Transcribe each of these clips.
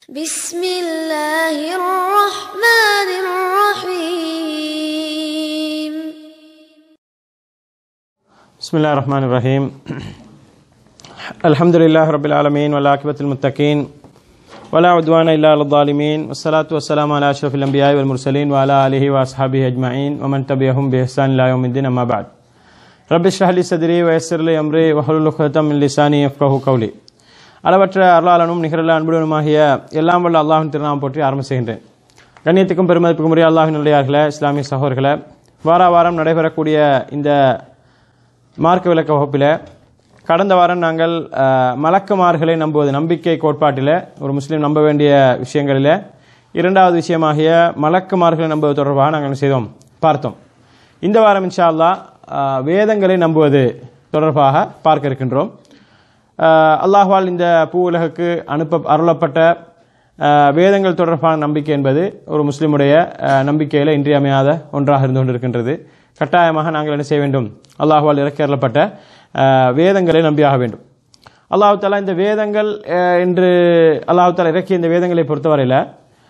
بسم الله الرحمن الرحيم بسم الله الرحمن الرحيم الحمد لله رب العالمين والعاقبة المتقين ولا عدوان إلا على الظالمين والصلاة والسلام على أشرف الأنبياء والمرسلين وعلى آله وأصحابه أجمعين ومن تبعهم بإحسان إلى يوم الدين أما بعد رب اشرح لي صدري ويسر لي أمري واحلل عقدة من لساني يفقهوا قولي அளவற்ற அருளாளனும் நிகரல்ல அன்புடனுமாகிய எல்லாம் வல்ல அல்லாஹின் திருநாமம் போற்றி ஆரம்ப செய்கின்றேன் கண்ணியத்துக்கும் பெருமதிப்புக்கும் உரிய அல்லாஹின் நல்லியார்களே இஸ்லாமிய சகோதரர்களே வார வாரம் நடைபெறக்கூடிய இந்த மார்க்க விளக்க வகுப்பில் கடந்த வாரம் நாங்கள் அஹ், மலக்குமார்களை நம்புவது நம்பிக்கை கோட்பாட்டில் ஒரு முஸ்லீம் நம்ப வேண்டிய விஷயங்களில் இரண்டாவது விஷயமாகிய மலக்குமார்களை நம்புவது தொடர்பாக நாங்கள் என்ன செய்தோம் பார்த்தோம் இந்த வாரம் இன்ஷா அல்லாஹ் அஹ், வேதங்களை நம்புவது தொடர்பாக பார்க்க இருக்கின்றோம் அஹ், அல்லாஹ்வால் இந்த பூ உலகுக்கு அனுப்ப அருளப்பட்ட அஹ், வேதங்கள் தொடர்பான நம்பிக்கை என்பது ஒரு முஸ்லிமுடைய அஹ், நம்பிக்கையில் இன்றியமையாத ஒன்றாக இருந்து கொண்டிருக்கின்றது கட்டாயமாக நாங்கள் என்ன செய்ய வேண்டும் அல்லாஹ்வால் இறக்கி அருளப்பட்ட அஹ், வேதங்களை நம்பியாக வேண்டும் அல்லாஹ் தாலா இந்த வேதங்கள் அஹ், என்று அல்லாஹ் தாலா இறக்கிய இந்த வேதங்களை பொறுத்தவரையில்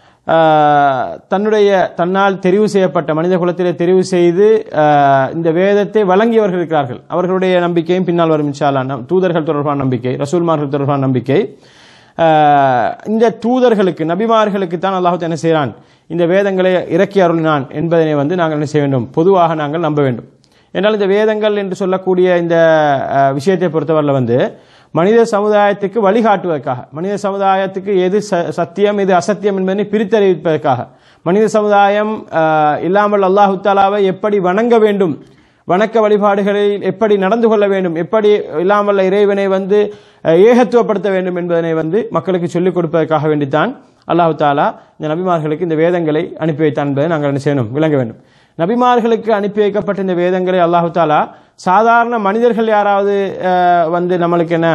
ஆஹ், தன்னுடைய தன்னால் தெரிவு செய்யப்பட்ட மனித குலத்திலே தெரிவு செய்து ஆஹ், இந்த வேதத்தை வழங்கியவர்கள் இருக்கிறார்கள் அவர்களுடைய நம்பிக்கையும் பின்னால் வரும் இன்ஷா அல்லாஹ். நம் தூதர்கள் தொடர்பான நம்பிக்கை ரசூல்மார்கள் தொடர்பான நம்பிக்கை ஆஹ், இந்த தூதர்களுக்கு நபிமார்களுக்கு தான் அல்லாஹ் என்ன செய்கிறான் இந்த வேதங்களை இறக்கி அருளினான் என்பதனை வந்து நாங்கள் என்ன செய்ய வேண்டும் பொதுவாக நாங்கள் நம்ப வேண்டும் என்றால் இந்த வேதங்கள் என்று சொல்லக்கூடிய இந்த அஹ், விஷயத்தை பொறுத்தவரையில் வந்து மனித சமுதாயத்துக்கு வழிகாட்டுவதற்காக மனித சமுதாயத்துக்கு எது ச- சத்தியம் எது அசத்தியம் என்பதை பிரித்தறிவிப்பதற்காக மனித சமுதாயம் அஹ், இல்லாமல் அல்லாஹு தாலாவை எப்படி வணங்க வேண்டும் வணக்க வழிபாடுகளில் எப்படி நடந்து கொள்ள வேண்டும் எப்படி இல்லாமல் இறைவனை வந்து அஹ், ஏகத்துவப்படுத்த வேண்டும் என்பதனை வந்து மக்களுக்கு சொல்லிக் கொடுப்பதற்காக வேண்டித்தான் அல்லாஹு தாலா இந்த நபிமார்களுக்கு இந்த வேதங்களை அனுப்பி வைத்தான் என்பதை நாங்கள் என்ன செய்யணும் விளங்க வேண்டும் நபிமார்களுக்கு அனுப்பி வைக்கப்பட்ட இந்த வேதங்களை அல்லாஹு தாலா சாதாரண மனிதர்கள் யாராவது அஹ், வந்து நம்மளுக்கு என்ன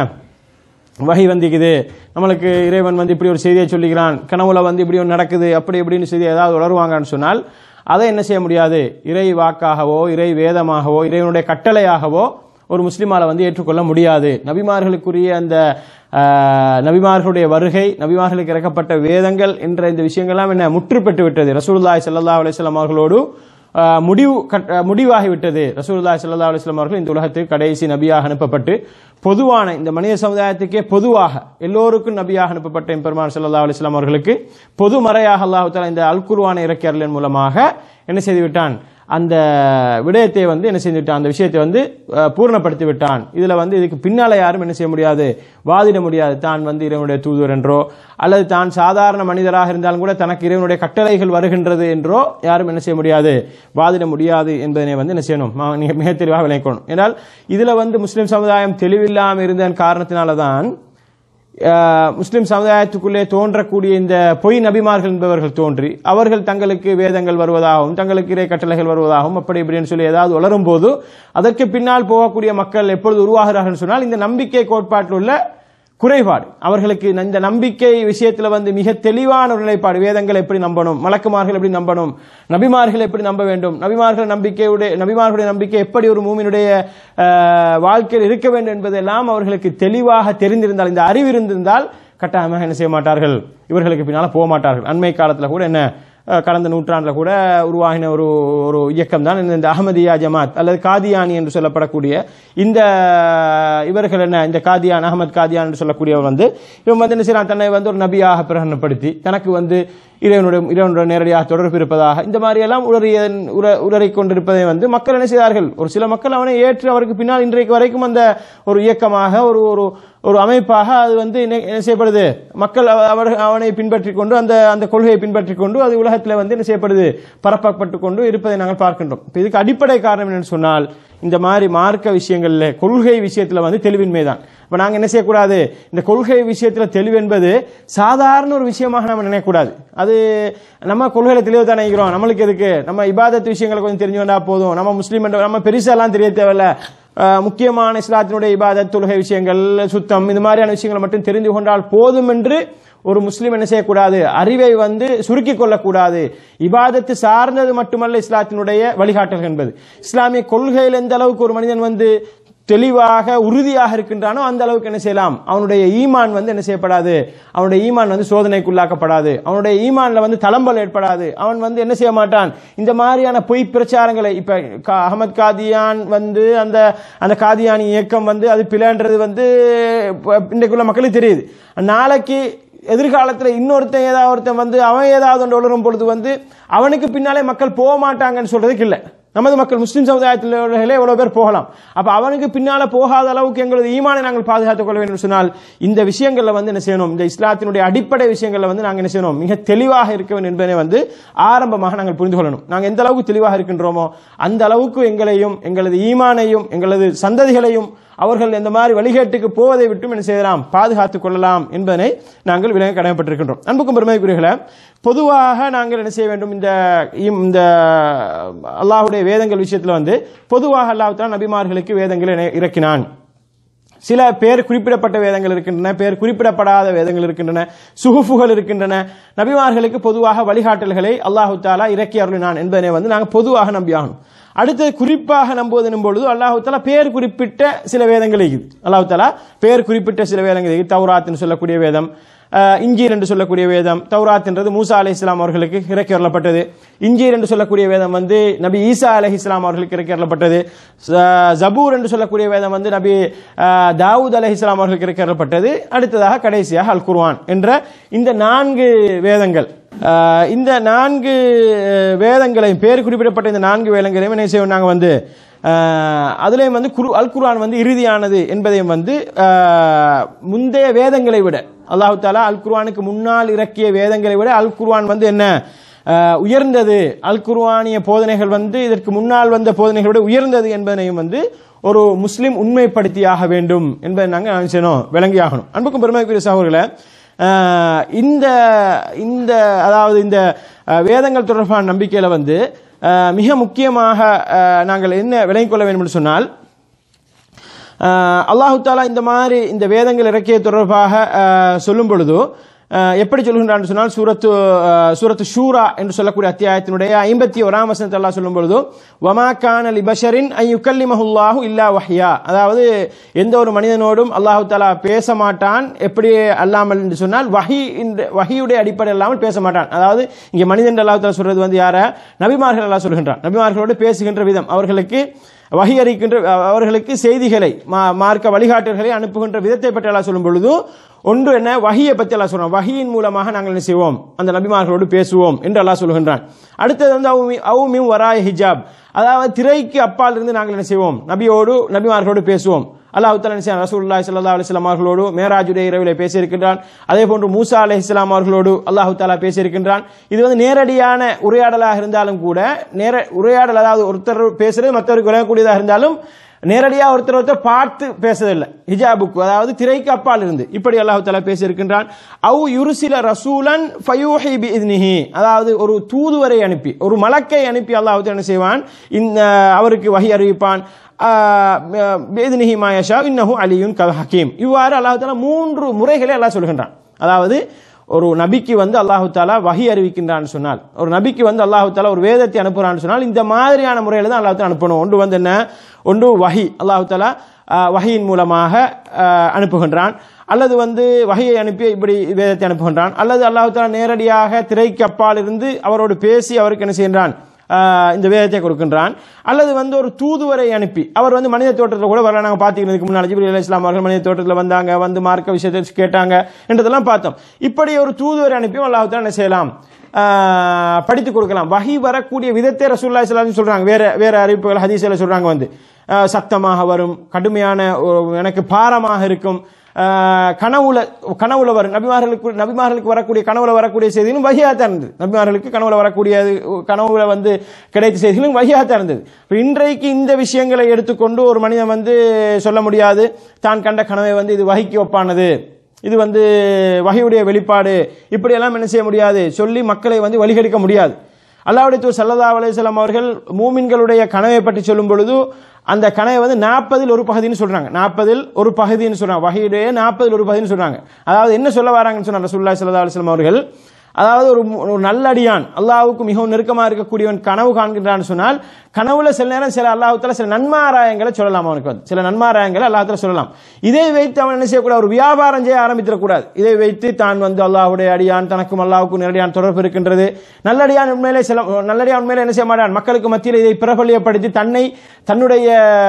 வகை வந்திக்குது நம்மளுக்கு இறைவன் வந்து இப்படி ஒரு செய்தியை சொல்லிக்கிறான் கனவுல வந்து இப்படி ஒன்று நடக்குது அப்படி இப்படின்னு செய்தி ஏதாவது உணர்வாங்கன்னு சொன்னால் அதை என்ன செய்ய முடியாது இறை வாக்காகவோ இறை வேதமாகவோ இறைவனுடைய கட்டளையாகவோ ஒரு முஸ்லிமால வந்து ஏற்றுக்கொள்ள முடியாது நபிமார்களுக்குரிய அந்த ஆஹ், நபிமார்களுடைய வருகை நபிமார்களுக்கு இறக்கப்பட்ட வேதங்கள் என்ற இந்த விஷயங்கள்லாம் என்ன முற்று பெற்று விட்டது ரசூலுல்லாஹி ஸல்லல்லாஹு அலைஹி வஸல்லம் அவர்களோடு ஆஹ், முடிவு கட்- ஆஹ், முடிவாகிவிட்டது ரசூலுல்லாஹி ஸல்லல்லாஹு அலைஹி வஸல்லம் அவர்கள் இந்த உலகத்துக்கு கடைசி நபியாக அனுப்பப்பட்டு பொதுவான இந்த மனித சமுதாயத்துக்கே பொதுவாக எல்லோருக்கும் நபியாக அனுப்பப்பட்ட எம்பெருமான் ஸல்லல்லாஹு அலைஹி வஸல்லம் அவர்களுக்கு பொது மறையாக அல்லாஹ் தஆலா இந்த அல் குர்ஆனை இறக்கி அருளின் மூலமாக என்ன செய்து விட்டான் அந்த விடயத்தை வந்து என்ன செய்து விட்டான் அந்த விஷயத்தை வந்து அஹ், பூரணப்படுத்தி விட்டான் இதுல வந்து இதுக்கு பின்னால யாரும் என்ன செய்ய முடியாது வாதிட முடியாது தான் வந்து இறைவனுடைய தூதுவர் என்றோ அல்லது தான் சாதாரண மனிதராக இருந்தாலும் கூட தனக்கு இறைவனுடைய கட்டளைகள் வருகின்றது என்றோ யாரும் என்ன செய்ய முடியாது வாதிட முடியாது என்பதனை வந்து என்ன செய்யணும் ம- மிக- மிக தெளிவாக விளக்கணும் என்றால் இதுல வந்து முஸ்லிம் சமுதாயம் தெளிவில்லாமல் இருந்ததன் காரணத்தினால தான் அஹ், முஸ்லிம் சமுதாயத்துக்குள்ளே தோன்றக்கூடிய இந்த பொய் நபிமார்கள் என்பவர்கள் தோன்றி அவர்கள் தங்களுக்கு வேதங்கள் வருவதாகவும் தங்களுக்கு இறை கட்டளைகள் வருவதாகவும் அப்படி இப்படின்னு சொல்லி ஏதாவது உளரும் போது அதற்கு பின்னால் போகக்கூடிய மக்கள் எப்பொழுது உருவாகிறார்கள் சொன்னால் இந்த நம்பிக்கை கோட்பாட்டில் உள்ள குறைபாடு அவர்களுக்கு இந்த நம்பிக்கை விஷயத்துல வந்து மிக தெளிவான ஒரு நிலைப்பாடு வேதங்களை எப்படி நம்பணும் மலக்குமார்கள் எப்படி நம்பணும் நபிமார்கள் எப்படி நம்ப வேண்டும் நபிமார்கள் நம்பிக்கையுடைய நபிமார்களுடைய நம்பிக்கை எப்படி ஒரு மூமினுடைய அஹ், வாழ்க்கையில் இருக்க வேண்டும் என்பதெல்லாம் அவர்களுக்கு தெளிவாக தெரிந்திருந்தால் இந்த அறிவு இருந்திருந்தால் கட்டாயமாக என்ன செய்ய மாட்டார்கள் இவர்களுக்கு பின்னால போக மாட்டார்கள் அண்மை காலத்துல கூட என்ன அஹ், கடந்த நூற்றாண்டில் கூட உருவாகின ஒரு ஒரு இயக்கம் தான் இந்த அஹமதியா ஜமாத் அல்லது காதியானி என்று சொல்லப்படக்கூடிய இந்த இவர்கள் என்ன இந்த காதியான் அகமது காதியான் என்று சொல்லக்கூடியவர் வந்து இவன் வந்து என்ன செய்யறான் தன்னை வந்து ஒரு நபியாக பிரகடனப்படுத்தி தனக்கு வந்து இறைவனுடைய இறைவனுடைய நேரடியாக தொடர்பு இருப்பதாக இந்த மாதிரி எல்லாம் உளறிய உர உளறி கொண்டிருப்பதை வந்து மக்கள் என்ன செய்தார்கள் ஒரு சில மக்கள் அவனை ஏற்று அவருக்கு பின்னால் இன்றைக்கு வரைக்கும் அந்த ஒரு இயக்கமாக ஒரு ஒரு ஒரு அமைப்பாக அது வந்து என்ன என்ன செய்யப்படுது மக்கள் அவ- அவர் அவனை பின்பற்றி கொண்டு அந்த அந்த கொள்கையை பின்பற்றி கொண்டு அது உலகத்தில் வந்து என்ன செய்யப்படுது பரப்பப்பட்டு கொண்டு இருப்பதை நாங்கள் பார்க்கின்றோம் இப்ப இதுக்கு அடிப்படை காரணம் என்னன்னு சொன்னால் இந்த மாதிரி மார்க்க விஷயங்கள்ல கொள்கை விஷயத்துல வந்து தெளிவின்மை தான் இப்ப நாங்க என்ன செய்யக்கூடாது இந்த கொள்கை விஷயத்துல தெளிவு என்பது சாதாரண ஒரு விஷயமாக நம்ம நினைக்கக்கூடாது அது நம்ம கொள்கையில தெளிவு தானே நினைக்கிறோம் நம்மளுக்கு எதுக்கு நம்ம இபாதத் விஷயங்களை கொஞ்சம் தெரிஞ்சு வந்தா போதும் நம்ம முஸ்லீம் என்ற- நம்ம பெருசாலாம் தெரிய தேவையில்ல அஹ், முக்கியமான இஸ்லாத்தினுடைய இபாதத் தொழுகை விஷயங்கள் சுத்தம் இந்த மாதிரியான விஷயங்களை மட்டும் தெரிந்து கொண்டால் போதும் என்று ஒரு முஸ்லீம் என்ன செய்யக்கூடாது அறிவை வந்து சுருக்கிக் கொள்ளக்கூடாது இபாதத்து சார்ந்தது மட்டுமல்ல இஸ்லாத்தினுடைய வழிகாட்டல் என்பது இஸ்லாமிய கொள்கையில் எந்த அளவுக்கு ஒரு மனிதன் வந்து தெளிவாக உறுதியாக இருக்கின்றானோ அந்த அளவுக்கு என்ன செய்யலாம் அவனுடைய ஈமான் வந்து என்ன செய்யப்படாது அவனுடைய ஈமான் வந்து சோதனைக்குள்ளாக்கப்படாது அவனுடைய ஈமான்ல வந்து தளம்பல் ஏற்படாது அவன் வந்து என்ன செய்ய மாட்டான் இந்த மாதிரியான பொய் பிரச்சாரங்களை இப்ப கா- அகமது காதியான் வந்து அந்த அந்த காதியானி இயக்கம் வந்து அது பிழைன்றது வந்து இப்ப இன்றைக்குள்ள மக்களுக்கு தெரியுது நாளைக்கு எதிர்காலத்தில் இன்னொருத்தன் ஏதாவது ஒருத்தன் வந்து அவன் ஏதாவது ஒன்று உளரும் பொழுது வந்து அவனுக்கு பின்னாலே மக்கள் போக மாட்டாங்கன்னு சொல்றதுக்கு இல்லை நமது மக்கள் முஸ்லிம் சமுதாயத்திலே எவ்வளவு பேர் போகலாம் அப்ப அவனுக்கு பின்னால போகாத அளவுக்கு எங்களது ஈமானை நாங்கள் பாதுகாத்துக் கொள்ள வேண்டும் என்று சொன்னால் இந்த விஷயங்கள்ல வந்து என்ன செய்யணும் இந்த இஸ்லாத்தினுடைய அடிப்படை விஷயங்கள்ல வந்து நாங்கள் என்ன செய்யணும் மிக தெளிவாக இருக்க வேண்டும் என்பதை வந்து ஆரம்பமாக நாங்கள் புரிந்து கொள்ளணும் நாங்கள் எந்த அளவுக்கு தெளிவாக இருக்கின்றோமோ அந்த அளவுக்கு எங்களையும் எங்களது ஈமானையும் எங்களது சந்ததிகளையும் அவர்கள் இந்த மாதிரி வழிகேட்டுக்கு போவதை விட்டும் என்ன செய்யலாம் பாதுகாத்துக் கொள்ளலாம் என்பதனை நாங்கள் விலக கடமைப்பட்டிருக்கின்றோம் அன்புக்கும் பெருமைக்குரியர்களே பொதுவாக நாங்கள் என்ன செய்ய வேண்டும் இந்த இம்- இந்த அல்லாஹ்வுடைய வேதங்கள் விஷயத்தில் வந்து பொதுவாக அல்லாஹ் தஆலா நபிமார்களுக்கு வேதங்களை இற- இறக்கினான் சில பேர் குறிப்பிடப்பட்ட வேதங்கள் இருக்கின்றன பேர் குறிப்பிடப்படாத வேதங்கள் இருக்கின்றன சுகுஃபுகள் இருக்கின்றன நபிமார்களுக்கு பொதுவாக வழிகாட்டல்களை அல்லாஹு தாலா இறக்கி அருளினான் என்பதனை வந்து நாங்கள் பொதுவாக நம்பியாகணும் அடுத்து குறிப்பாக நம்புவது எனும் பொழுது அல்லாஹு தாலா பேர் குறிப்பிட்ட சில வேதங்கள் இருக்குது அல்லாஹு தாலா பேர் குறிப்பிட்ட சில வேதங்கள் இருக்குது தௌராத்னு சொல்லக்கூடிய வேதம் அஹ், இஞ்சீர் என்று சொல்லக்கூடிய வேதம் தௌராத் என்றது மூசா அலை இஸ்லாம் அவர்களுக்கு இறக்கி வரப்பட்டது இஞ்சீர் என்று சொல்லக்கூடிய வேதம் வந்து நபி ஈசா அலை இஸ்லாம் அவர்களுக்கு இறக்கி வரப்பட்டது ச- ஜபூர் என்று சொல்லக்கூடிய வேதம் வந்து நபி அஹ், தாவூத் அலை இஸ்லாம் அவர்களுக்கு இறக்கி வரப்பட்டது அடுத்ததாக கடைசியாக அல் குர்ஆன் என்ற இந்த நான்கு வேதங்கள் அஹ், இந்த நான்கு அஹ், வேதங்களையும் பேர் குறிப்பிடப்பட்ட இந்த நான்கு வேதங்களையும் என்ன செய்வோம் நாங்கள் வந்து அஹ், அதுலேயும் வந்து குரு அல் குர்ஆன் வந்து இறுதியானது என்பதையும் வந்து அஹ், முந்தைய வேதங்களை விட அல்லாஹு தாலா அல் குர்ஆனுக்கு முன்னால் இறக்கிய வேதங்களை விட அல் குர்ஆன் வந்து என்ன அஹ், உயர்ந்தது அல் குர்ஆனிய போதனைகள் வந்து இதற்கு முன்னால் வந்த போதனைகளை விட உயர்ந்தது என்பதனையும் வந்து ஒரு முஸ்லிம் உண்மைப்படுத்தியாக வேண்டும் என்பதை நாங்கள் என்ன செய்யணும் விளங்கியாகணும் அன்புக்கும் பெருமைக்குரிய சகோதரர்களே அஹ், இந்த இந்த அதாவது இந்த அஹ், வேதங்கள் தொடர்பான நம்பிக்கையில வந்து அஹ், மிக முக்கியமாக அஹ், நாங்கள் என்ன விளங்கிக் கொள்ள வேண்டும் என்று சொன்னால் அல்லாஹு தாலா இந்த மாதிரி இந்த வேதங்கள் இறக்கிய தொடர்பாக அஹ், சொல்லும் பொழுது அஹ், எப்படி சொல்கின்றான் சொன்னால் சூரத்து அஹ், சூரத்து ஷூரா என்று சொல்லக்கூடிய அத்தியாயத்தினுடைய ஐம்பத்தி ஓராம் வசனத்தை அல்லாஹ் சொல்லும் பொழுது வமா கான லிபஷரின் ஐ யுக்கல்லிமஹுல்லாஹு இல்லா வஹ்யா அதாவது எந்த ஒரு மனிதனோடும் அல்லாஹு தாலா பேச மாட்டான் எப்படி அல்லாமல் என்று சொன்னால் வஹி இந்த வஹியுடைய அடிப்படை இல்லாமல் பேச மாட்டான் அதாவது இங்கே மனிதன் அல்லாஹ் தாலா சொல்றது வந்து யார நபிமார்கள் அல்லாஹ் சொல்கின்றான் நபிமார்களோடு பேசுகின்ற விதம் அவர்களுக்கு வகை அறிக்கின்ற அவர்களுக்கு செய்திகளை மா- மார்க்க வழிகாட்டல்களை அனுப்புகின்ற விதத்தை பற்றி எல்லாம் சொல்லும் பொழுது ஒன்று என்ன வகியை பற்றி எல்லாம் சொல்றோம் வகியின் மூலமாக நாங்கள் என்ன செய்வோம் அந்த நபிமார்களோடு பேசுவோம் என்று அல்லாஹ் சொல்கின்றான் அடுத்தது வந்து அவுமி அவுமிம் வராய ஹிஜாப் அதாவது திரைக்கு அப்பால் இருந்து நாங்கள் என்ன செய்வோம் நபியோடு நபிமார்களோடு பேசுவோம் அல்லாஹ் தஆலா என்ன செய்றான்? ரசூலுல்லாஹி ஸல்லல்லாஹு அலைஹி வஸல்லம் அவர்களோடு மேராஜுடைய இரவிலே பேசியிருக்கின்றான் அதே போன்று மூசா அலைஹிஸ்ஸலாம் அவர்களோடு அல்லாஹ் தஆலா பேசியிருக்கின்றான் இது வந்து நேரடியான உரையாடலாக இருந்தாலும் கூட நேர உரையாடல் அதாவது ஒருத்தர் பேசுறது மற்றவருக்கு விளங்கக்கூடியதாக இருந்தாலும் நேரடியாக ஒருத்தர் ஒருத்தர் பார்த்து பேசுறதில்லை ஹிஜாபுக்கு அதாவது திரைக்கு அப்பால் இருந்து இப்படி அல்லாஹ் தஆலா பேசியிருக்கின்றான் அவு யுருசில ரசூலன் ஃபயூஹி பிஇذنஹி அதாவது ஒரு தூதுவரை அனுப்பி ஒரு மலக்கை அனுப்பி அல்லாஹ் தஆலா என்ன செய்வான் இந்த அவருக்கு வஹி அறிவிப்பான் பேதினிஹி மாயஷா இன்னஹு அலியுன் கல் ஹக்கீம் இவ்வாறு அல்லாஹ் தாலா மூன்று முறைகளை அல்லாஹ் சொல்கின்றான் அதாவது ஒரு நபிக்கு வந்து அல்லாஹு தாலா வஹி அறிவிக்கின்றான்னு சொன்னால் ஒரு நபிக்கு வந்து அல்லாஹு தாலா ஒரு வேதத்தை அனுப்புறான்னு சொன்னால் இந்த மாதிரியான முறையில் தான் அல்லாஹ் தாலா அனுப்பணும் ஒன்று வந்து என்ன ஒன்று வஹி அல்லாஹு தாலா ஆஹ், வஹியின் மூலமாக ஆஹ், அனுப்புகின்றான் அல்லது வந்து வகையை அனுப்பி இப்படி வேதத்தை அனுப்புகின்றான் அல்லது அல்லாஹு தாலா நேரடியாக திரைக்கு அப்பால் இருந்து அவரோடு பேசி அவருக்கு என்ன செய்கின்றான் ஆஹ் இந்த வேதத்தை கொடுக்கின்றான் அல்லது வந்து ஒரு தூதுவரை அனுப்பி அவர் வந்து மனித தோட்டத்தில் கூட வரல நாங்கள் பார்த்துக்கிறதுக்கு முன்னாடி ஜிப்ரீல் அலைஹிஸ் இஸ்லாம் அவர்கள் மனித தோட்டத்தில் வந்தாங்க வந்து மார்க்க விஷயத்தை கேட்டாங்க என்றதெல்லாம் பார்த்தோம் இப்படி ஒரு தூதுவரை அனுப்பி அல்லாஹ் என்ன செய்யலாம் ஆஹ் படித்து கொடுக்கலாம் வகி வரக்கூடிய விதத்தை ரசூல்லா இஸ்லாம் சொல்றாங்க வேற வேற அறிவிப்புகள் ஹதீஸ்ல சொல்றாங்க வந்து ஆஹ் சத்தமாக வரும் கடுமையான ஒரு- எனக்கு பாரமாக இருக்கும் ஆஹ் கனவுல கனவுல வரும் நபிமார்களுக்கு நபிமார்களுக்கு வரக்கூடிய கனவுல வரக்கூடிய செய்திகளும் வகையாத்தான் இருந்தது நபிமார்களுக்கு கனவுல வரக்கூடிய கனவுல வந்து கிடைத்த செய்திகளும் வகையாத்தான் இருந்தது இப்ப இன்றைக்கு இந்த விஷயங்களை எடுத்துக்கொண்டு ஒரு மனிதன் வந்து சொல்ல முடியாது தான் கண்ட கனவை வந்து இது வகைக்கு ஒப்பானது இது வந்து வகையுடைய வெளிப்பாடு இப்படியெல்லாம் என்ன செய்ய முடியாது சொல்லி மக்களை வந்து வழிகெடுக்க முடியாது அல்லாவுடைய தூர் சல்லா அலையம் அவர்கள் மூமின்களுடைய கனவை பற்றி சொல்லும் பொழுது அந்த கனவை வந்து நாற்பதில் ஒரு பகுதின்னு சொல்றாங்க நாற்பதில் ஒரு பகுதின்னு சொல்றாங்க வகையுடைய நாற்பதில் ஒரு பகுதின்னு சொல்றாங்க அதாவது என்ன சொல்ல வராங்கன்னு சொன்னாங்க ரசூலுல்லாஹி ஸல்லல்லாஹு அலைஹி வஸல்லம் அவர்கள் அதாவது ஒரு மு- ஒரு நல்லடியான் அல்லாஹ்வுக்கு மிகவும் நெருக்கமாக இருக்கக்கூடியவன் கனவு காண்கின்றான்னு சொன்னால் கனவுல சில நேரம் சில அல்லாஹ்வுத்தால சில நன்மாராயங்களை சொல்லலாம் அவனுக்கு வந்து சில நன்மாராயங்களை அல்லாஹ்த்தால சொல்லலாம் இதை வைத்து அவன் என்ன செய்யக்கூடாது ஒரு வியாபாரம் செய்ய ஆரம்பித்திடக்கூடாது இதை வைத்து தான் வந்து அல்லாஹ்வுடைய அடியான் தனக்கும் அல்லாஹ்வுக்கும் நேரடியான தொடர்பு இருக்கின்றது நல்லடியான் உண்மையிலே சில நல்லடியான் உண்மையிலே என்ன செய்ய மாட்டான் மக்களுக்கு மத்தியில் இதை பிரபலியப்படுத்தி தன்னை தன்னுடைய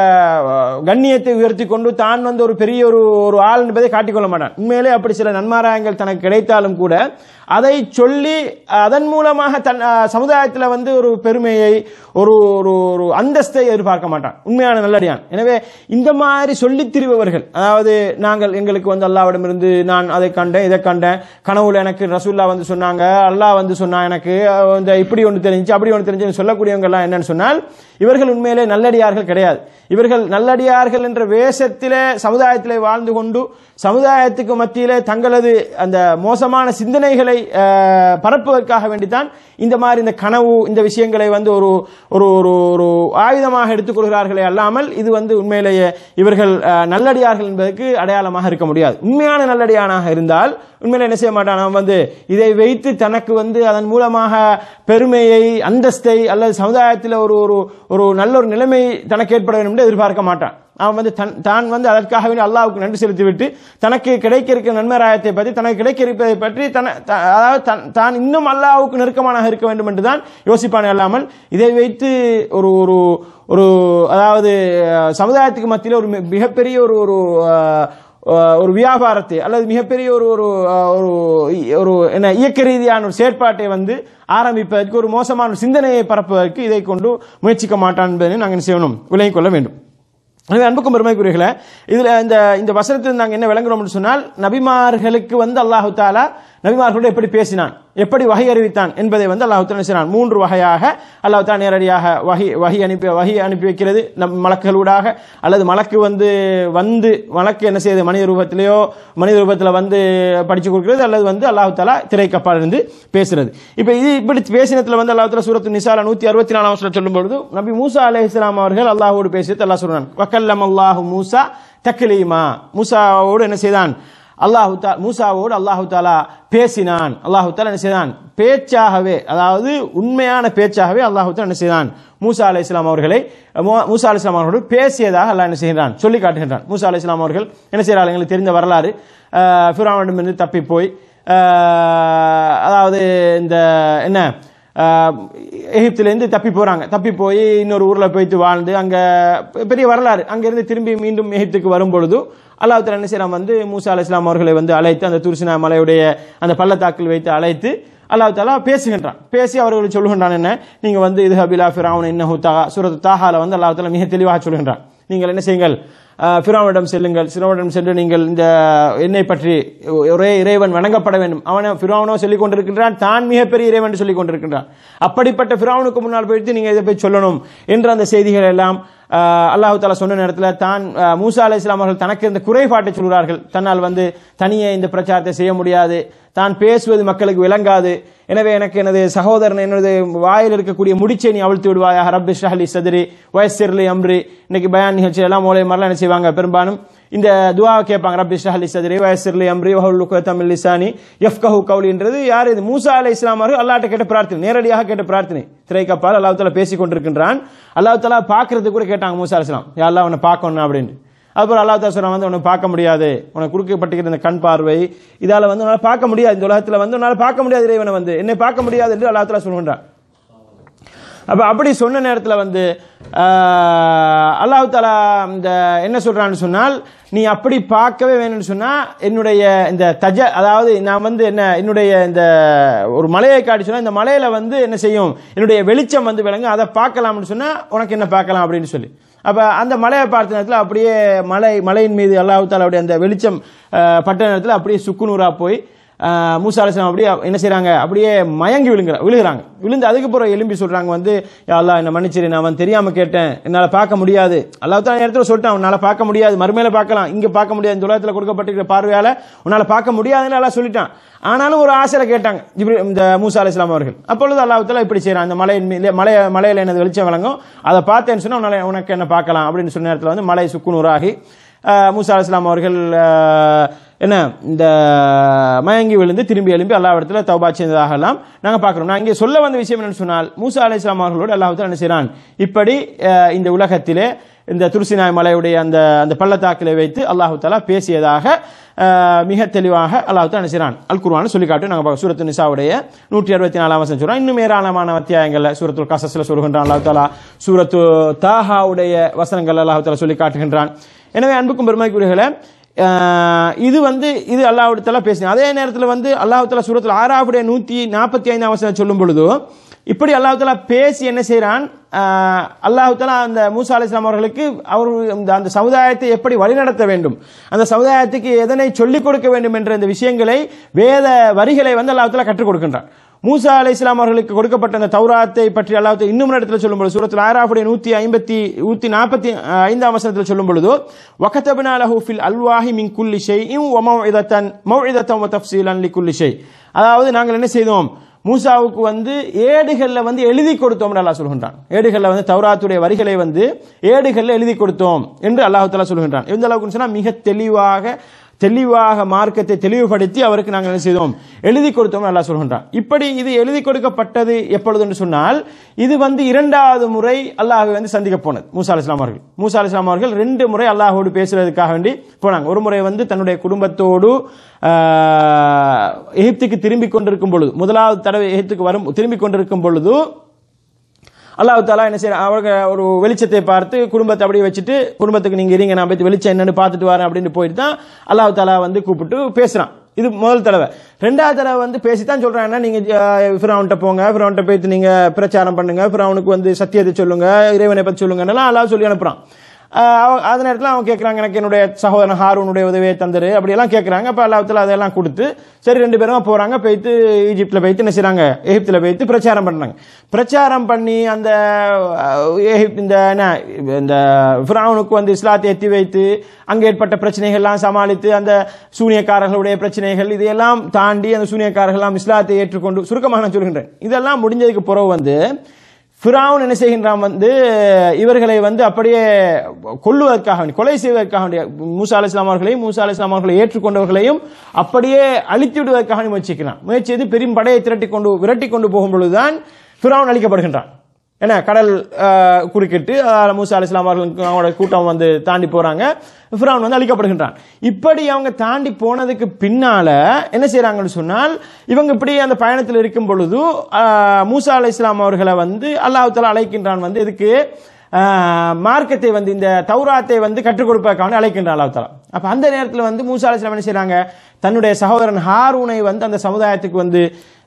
அஹ், கண்ணியத்தை உயர்த்தி கொண்டு தான் வந்து ஒரு பெரிய ஒரு ஒரு ஆள் என்பதை காட்டிக்கொள்ள மாட்டான் உண்மையிலே அப்படி சில நன்மாராயங்கள் தனக்கு கிடைத்தாலும் கூட அதை சொல்லி அதன் மூலமாக தன் அஹ், சமுதாயத்தில் வந்து ஒரு பெருமையை ஒரு ஒரு ஒரு அந்தஸ்தை எதிர்பார்க்க மாட்டான் உண்மையான நல்லடியான் எனவே இந்த மாதிரி சொல்லித் திரிபவர்கள் அதாவது நாங்கள் எங்களுக்கு வந்து அல்லாவிடமிருந்து நான் அதை கண்டேன் இதை கண்டேன் கனவுல எனக்கு ரசூல்லா வந்து சொன்னாங்க அல்லாஹ் வந்து சொன்னா எனக்கு அஹ், இந்த இப்படி ஒன்று தெரிஞ்சு அப்படி ஒன்று தெரிஞ்சு சொல்லக்கூடியவங்க எல்லாம் என்னன்னு சொன்னால் இவர்கள் உண்மையிலே நல்லடியார்கள் கிடையாது இவர்கள் நல்லடியார்கள் என்ற வேஷத்திலே சமுதாயத்திலே வாழ்ந்து கொண்டு சமுதாயத்துக்கு மத்தியிலே தங்களது அந்த மோசமான சிந்தனைகளை அஹ், பரப்புவதற்காக வேண்டித்தான் இந்த மாதிரி இந்த கனவு இந்த விஷயங்களை வந்து ஒரு ஒரு ஒரு ஒரு ஆயுதமாக எடுத்துக்கொள்கிறார்களே அல்லாமல் இது வந்து உண்மையிலேயே இவர்கள் அஹ், நல்லடியார்கள் என்பதற்கு அடையாளமாக இருக்க முடியாது உண்மையான நல்லடியானாக இருந்தால் உண்மையில என்ன செய்ய மாட்டான் அவன் வந்து இதை வைத்து தனக்கு வந்து அதன் மூலமாக பெருமையை அந்தஸ்தை அல்லது சமுதாயத்தில் ஒரு ஒரு ஒரு நல்ல ஒரு நிலைமை தனக்கு ஏற்பட வேண்டும் என்று எதிர்பார்க்க மாட்டான் அவன் வந்து தன் தான் வந்து அதற்காக வேண்டி அல்லாஹ்வுக்கு நன்றி செலுத்திவிட்டு தனக்கு கிடைக்க இருக்கிற நன்மராயத்தை பற்றி தனக்கு கிடைக்க இருப்பதை பற்றி தன த- அதாவது தன்- தான் இன்னும் அல்லாஹ்வுக்கு நெருக்கமானாக இருக்க வேண்டும் என்று தான் யோசிப்பானே அல்லாமல் இதை வைத்து ஒரு ஒரு ஒரு அதாவது அஹ், சமுதாயத்துக்கு மத்தியில் ஒரு மி- மிகப்பெரிய ஒரு ஒரு அஹ், அஹ், ஒரு வியாபாரத்தை அல்லது மிகப்பெரிய ஒரு ஒரு அஹ், ஒரு இ- ஒரு என்ன இயக்க ரீதியான ஒரு செயற்பாட்டை வந்து ஆரம்பிப்பதற்கு ஒரு மோசமான ஒரு சிந்தனையை பரப்புவதற்கு இதை கொண்டு முயற்சிக்க மாட்டான் என்பதை நாங்கள் என்ன செய்யணும் விலகிக் கொள்ள வேண்டும் எனவே அன்புக்கும் பெருமைக்குரியர்களே இதுல இந்த இந்த வசனத்தில் நாங்கள் என்ன விளங்குறோம்னு சொன்னால் நபிமார்களுக்கு வந்து அல்லாஹு தாலா நபிமார்களோடு எப்படி பேசினான் எப்படி வகை அறிவித்தான் என்பதை வந்து அல்லாஹு தாலா செய்கிறான் மூன்று வகையாக அல்லாஹு தாலா நேரடியாக வகி வகி அனுப்பி வகி அனுப்பி வைக்கிறது நம் மலக்குகளூடாக அல்லது மலக்கு வந்து வந்து மலக்கு என்ன செய்யுது மனித ரூபத்திலேயோ மனித ரூபத்தில் வந்து படிச்சு கொடுக்கிறது அல்லது வந்து அல்லாஹு தாலா திரைக்கப்பால் இருந்து பேசுறது இப்போ இது இப்படி பேசினத்தில் வந்து அல்லாஹு தாலா சூரத்து நிசால நூற்றி அறுபத்தி நாலாம் வருஷம் சொல்லும் பொழுது நபி மூசா அலைஹி இஸ்லாம் அவர்கள் அல்லாஹோடு பேசியது அல்லாஹ் சொல்றான் வக்கல்லம் அல்லாஹு மூசா தக்லீமா மூசாவோடு என்ன செய்தான் அல்லாஹு தா மூசாவோடு அல்லாஹு தாலா பேசினான் அல்லாஹு தாலா என்ன செய்தான் பேச்சாகவே அதாவது உண்மையான பேச்சாகவே அல்லாஹு தாலா என்ன செய்தான் மூசா அலை இஸ்லாம் அவர்களை மு- மூசா அலை இஸ்லாம் அவர்களோடு பேசியதாக அல்லாஹ் என்ன செய்கிறான் சொல்லி காட்டுகின்றான் மூசா அலை இஸ்லாம் அவர்கள் என்ன செய்கிறார்கள் எங்களுக்கு தெரிந்த வரலாறு ஃபிரானிடமிருந்து தப்பி போய் ஆஹ், அதாவது இந்த என்ன ஆஹ், எகிப்திலேருந்து தப்பி போறாங்க தப்பி போய் இன்னொரு ஊர்ல போயிட்டு வாழ்ந்து அங்க பெரிய வரலாறு அங்கிருந்து திரும்பி மீண்டும் எகிப்துக்கு வரும் பொழுது அல்லாஹ் தஆலா என்ன செய்யறான் வந்து மூசா அலை இஸ்லாம் அவர்களை வந்து அழைத்து அந்த துருசினா மலையுடைய அந்த பள்ளத்தாக்கில் வைத்து அழைத்து அல்லாஹ் தாலா பேசுகின்றான் பேசி அவர்கள் சொல்லுகின்றான் என்ன நீங்க வந்து இது ஹபிலா ஃபிரௌன் இன்னஹு தகா சூரத்து தாஹால வந்து அல்லாஹ் தாலா மிக தெளிவாக சொல்கின்றான் நீங்கள் என்ன செய்யுங்கள் ஃபிரோனிடம் செல்லுங்கள் ஃபிரோனிடம் சென்று நீங்கள் இந்த என்னை பற்றி ஒரே இறைவன் வணங்கப்பட வேண்டும் அவனை ஃபிரோனோ சொல்லிக் கொண்டிருக்கின்றான் தான் மிகப்பெரிய இறைவன் என்று சொல்லிக் கொண்டிருக்கின்றான் அப்படிப்பட்ட ஃபிரோனுக்கு முன்னால் போயிட்டு நீங்க இதை போய் சொல்லணும் என்ற அந்த செய்திகள் எல்லாம் ஆஹ், அல்லாஹ் தாலா சொன்ன நேரத்தில் தான் ஆஹ், மூசா அலை இஸ்லாம் அவர்கள் தனக்கு இந்த குறைபாட்டை சொல்கிறார்கள் தன்னால் வந்து தனியே இந்த பிரச்சாரத்தை செய்ய முடியாது தான் பேசுவது மக்களுக்கு விளங்காது எனவே எனக்கு எனது சகோதரன் எனது வாயில் இருக்கக்கூடிய முடிச்சை நீ அவிழ்த்து விடுவாயாக ரப்பி ஷஹலி சதுரி வயசிர்லி அம்ரி இன்னைக்கு பயான் நிகழ்ச்சி எல்லாம் மூலை மாதிரிலாம் என்ன செய்வாங்க பெரும்பாலும் இந்த துவாவை கேட்பாங்க ரப்பி ஷஹலி சதுரி வயசிர்லி அம்ரி வஹுல் தமிழ் லிசானி எஃப்கஹு கவுலின்றது யார் இது மூசா அலை இஸ்லாம் அவர்கள் அல்லாட்ட கேட்ட பிரார்த்தனை நேரடியாக கேட்ட பிரார்த்தனை திரைக்கப்பால் அல்லாஹ் தாலா பேசிக் கொண்டிருக்கின்றான் அல்லாஹ் தாலா பார்க்கறது கூட கேட்டாங்க மூசா அலை இஸ்லாம் யா அல்லாஹ் அவனை பார்க்கணும் அப்படின்னு அப்புறம் அல்லாஹ் தாலா சொல்றான் வந்து உன்னை பார்க்க முடியாது உனக்கு கொடுக்கப்பட்டிருக்கிற இந்த கண் பார்வை இதால வந்து உன்னால பார்க்க முடியாது இந்த உலகத்துல வந்து உன்னால பார்க்க முடியாது இறைவனை வந்து என்னை பார்க்க முடியாது என்று அல்லாஹ் தாலா சொல்கின்றான் அப்ப அப்படி சொன்ன நேரத்துல வந்து ஆஹ், அல்லாஹ் தாலா இந்த என்ன சொல்றான்னு சொன்னால் நீ அப்படி பார்க்கவே வேணும்னு சொன்னா என்னுடைய இந்த தஜ அதாவது நான் வந்து என்ன என்னுடைய இந்த ஒரு மலையை காட்டி சொன்னா இந்த மலையில வந்து என்ன செய்யும் என்னுடைய வெளிச்சம் வந்து விளங்கும் அதை பார்க்கலாம்னு சொன்னா உனக்கு என்ன பார்க்கலாம் அப்படின்னு சொல்லி அப்ப அந்த மலையை பார்த்த நேரத்தில் அப்படியே மலை மலையின் மீது அல்லாஹ் தாலாவுடைய அந்த வெளிச்சம் ஆஹ், பட்ட நேரத்தில் அப்படியே சுக்குநூறா போய் ஆஹ், மூசா அலிஸ்லாம் அப்படியே என்ன செய்றாங்க அப்படியே மயங்கி விழுங்குற விழுகிறாங்க விழுந்து அதுக்கு பிறகு எலும்பி சொல்றாங்க வந்து யா அல்லாஹ் என்ன மன்னிச்சிரு நான் வந்து தெரியாம கேட்டேன் என்னால பார்க்க முடியாது அல்லாஹ் தான் இடத்துல சொல்லிட்டான் உன்னால பார்க்க முடியாது மறுமையில பார்க்கலாம் இங்க பார்க்க முடியாது இந்த உலகத்துல கொடுக்கப்பட்டிருக்கிற பார்வையால உன்னால பார்க்க முடியாதுன்னு எல்லாம் சொல்லிட்டான் ஆனாலும் ஒரு ஆசையில கேட்டாங்க ஜிப்ரி இந்த மூசா அலிஸ்லாம் அவர்கள் அப்பொழுது அல்லாஹ் தாலா இப்படி செய்றான் அந்த மலையின் மீது மலை மலையில எனது வெளிச்சம் வழங்கும் அதை பார்த்தேன்னு சொன்னா உன்னால உனக்கு என்ன பார்க்கலாம் அப்படின்னு சொன்ன நேரத்தில் வந்து மலை சுக்குநூறாகி ஆஹ், மூசா அலிஸ்லாம் அவர்கள் ஆஹ், என்ன இந்த மயங்கி விழுந்து திரும்பி எழும்பி அல்லாஹ் இடத்துல தௌபா செய்ததாக எல்லாம் நாங்கள் பார்க்குறோம் நான் இங்கே சொல்ல வந்த விஷயம் என்னன்னு சொன்னால் மூசா அலை இஸ்லாம் அவர்களோடு அல்லாஹ் என்ன செய்கிறான் இப்படி அஹ், இந்த உலகத்திலே இந்த துருசினாய் மலையுடைய அந்த அந்த பள்ளத்தாக்கிலே வைத்து அல்லாஹு தாலா பேசியதாக அஹ், மிக தெளிவாக அல்லாஹ் தாலா என்ன செய்கிறான் அல் குர்ஆன் சொல்லி காட்டு நாங்கள் பார்க்க சூரத்து நிசாவுடைய நூற்றி அறுபத்தி நாலாம் வசனம் சொல்கிறோம் இன்னும் ஏராளமான அத்தியாயங்கள்ல சூரத்துல் கசஸ்ல சொல்கின்றான் அல்லாஹ் தாலா சூரத்து தாஹாவுடைய வசனங்கள் அல்லாஹ் தாலா சொல்லி காட்டுகின்றான் எனவே அன்புக்கும் பெருமைக்குரியர்களே அஹ், இது வந்து இது அல்லாஹ்விடத்தல பேசினேன் அதே நேரத்தில் வந்து அல்லாஹால சூரத்தில் ஆறாவுடைய நூற்றி நாற்பத்தி ஐந்தாம் வசனம் சொல்லும் பொழுது இப்படி அல்லாஹால பேசி என்ன செய்கிறான் அல்லாஹால அந்த மூசா அலி இஸ்லாம் அவர்களுக்கு அவர் இந்த அந்த சமுதாயத்தை எப்படி வழிநடத்த வேண்டும் அந்த சமுதாயத்துக்கு எதனை சொல்லிக் கொடுக்க வேண்டும் என்ற இந்த விஷயங்களை வேத வரிகளை வந்து அல்லாஹால கற்றுக் கொடுக்கின்றான் மூசா அலை இஸ்லாம் அவர்களுக்கு கொடுக்கப்பட்ட அந்த தௌராத்தை பற்றி அல்லாஹ் இன்னும் ஒரு இடத்துல சொல்லும் பொழுது சூரத்தில் ஆறாவுடைய நூத்தி ஐம்பத்தி நூத்தி நாற்பத்தி ஐந்தாம் வசனத்தில் சொல்லும் பொழுது வகத்தபினா லஹு ஃபில் அல்வாஹி மின் குல்லி ஷைஇன் வ மௌஇதத்தன் மௌஇதத்தன் வ தஃப்சீலன் லிகுல்லி ஷை அதாவது நாங்கள் என்ன செய்தோம் மூசாவுக்கு வந்து ஏடுகள்ல வந்து எழுதி கொடுத்தோம் அல்லாஹ் சொல்கின்றான் ஏடுகள்ல வந்து தௌராத்துடைய வரிகளை வந்து ஏடுகள்ல எழுதி கொடுத்தோம் என்று அல்லாஹ் தஆலா சொல்கின்றான் எந்த அளவுக்கு சொன்னா மிக தெளிவாக தெளிவாக மார்க்கத்தை தெளிவுபடுத்தி அவருக்கு நாங்கள் என்ன செய்தோம் எழுதி கொடுத்தோம் அல்லாஹ் சொல்கின்றான் இப்படி இது எழுதி கொடுக்கப்பட்டது எப்பொழுது என்று சொன்னால் இது வந்து இரண்டாவது முறை அல்லாஹை வந்து சந்திக்க போனது மூசா அலி இஸ்லாம் அவர்கள் மூசா அலி இஸ்லாம் அவர்கள் ரெண்டு முறை அல்லாஹோடு பேசுறதுக்காக வேண்டி போனாங்க ஒரு முறை வந்து தன்னுடைய குடும்பத்தோடு ஆஹ், எகிப்துக்கு திரும்பி கொண்டிருக்கும் பொழுது முதலாவது தடவை எகிப்துக்கு வரும் திரும்பி கொண்டிருக்கும் பொழுது அல்லாஹ் தாலா என்ன செய்யற அவங்க ஒரு வெளிச்சத்தை பார்த்து குடும்பத்தை அப்படியே வச்சுட்டு குடும்பத்துக்கு நீங்க இருங்க நான் போய் வெளிச்சம் என்னன்னு பார்த்துட்டு வரேன் அப்படின்னு போயிட்டு தான் அல்லாஹ் தாலா வந்து கூப்பிட்டு பேசுறான் இது முதல் தடவை ரெண்டாவது தடவை வந்து பேசித்தான் சொல்றான் என்ன நீங்க ஃபிரௌன்ட்ட போங்க ஃபிரௌன்ட்ட போயிட்டு நீங்க பிரச்சாரம் பண்ணுங்க ஃபிரௌனுக்கு வந்து சத்தியத்தை சொல்லுங்க இறைவனை பத்தி சொல்லுங்கன்னு அல்லாஹ் சொல்லி அனுப்புறான் ஆஹ் அவ- அந்த நேரத்தில் அவங்க கேட்குறாங்க எனக்கு என்னுடைய சகோதரன் ஹாரூனுடைய உதவியை தந்துரு அப்படியெல்லாம் கேட்குறாங்க அப்போ அல்லாஹத்தில் அதெல்லாம் கொடுத்து சரி ரெண்டு பேரும் போகிறாங்க போயிட்டு ஈஜிப்தில் போயிட்டு என்ன செய்கிறாங்க எகிப்தில் போயிட்டு பிரச்சாரம் பண்ணுறாங்க பிரச்சாரம் பண்ணி அந்த அஹ், எகிப்த் இந்த என்ன இந்த ஃபிரௌனுக்கு வந்து இஸ்லாத்தை எத்தி வைத்து அங்கே ஏற்பட்ட பிரச்சனைகள்லாம் சமாளித்து அந்த சூனியக்காரர்களுடைய பிரச்சனைகள் இதையெல்லாம் தாண்டி அந்த சூனியக்காரர்கள்லாம் இஸ்லாத்தை ஏற்றுக்கொண்டு சுருக்கமாக நான் சொல்கின்றேன் இதெல்லாம் முடிஞ்சதுக்கு பிறகு வந்து ஃபிரௌன் என்ன செய்கின்றான் வந்து இவர்களை வந்து அப்படியே கொல்லுவதற்காக வேண்டி கொலை செய்வதற்காக வேண்டிய மூசா அலி இஸ்லாம் அவர்களையும் மூசா அலி இஸ்லாம் அவர்களை ஏற்றுக்கொண்டவர்களையும் அப்படியே அழித்து விடுவதற்காக வேண்டி முயற்சிக்கிறான் முயற்சி செய்து பெரும் படையை திரட்டி கொண்டு விரட்டி கொண்டு போகும் பொழுதுதான் ஃபிரௌன் அழிக்கப்படுகின்றான் என்ன கடல் ஆஹ், குறுக்கிட்டு ஆஹ், மூசா அலி இஸ்லாம் அவர்களுக்கு அவங்களோட கூட்டம் வந்து தாண்டி போறாங்க ஃபிரௌன் வந்து அழிக்கப்படுகின்றான் இப்படி அவங்க தாண்டி போனதுக்கு பின்னால என்ன செய்றாங்கன்னு சொன்னால் இவங்க இப்படி அந்த பயணத்தில் இருக்கும் பொழுது ஆஹ், மூசா அலி இஸ்லாம் அவர்களை வந்து அல்லாஹ் தஆலா அழைக்கின்றான் வந்து இதுக்கு ஆஹ், மார்க்கத்தை வந்து இந்த தௌராத்தை வந்து கற்றுக் கொடுப்பதற்காக அழைக்கின்றான் அல்லாஹ் தஆலா அப்ப அந்த நேரத்தில் வந்து மூசா அலி இஸ்லாம் என்ன செய்றாங்க தன்னுடைய சகோதரன் ஹாரூனை வந்து அந்த சமுதாயத்துக்கு வந்து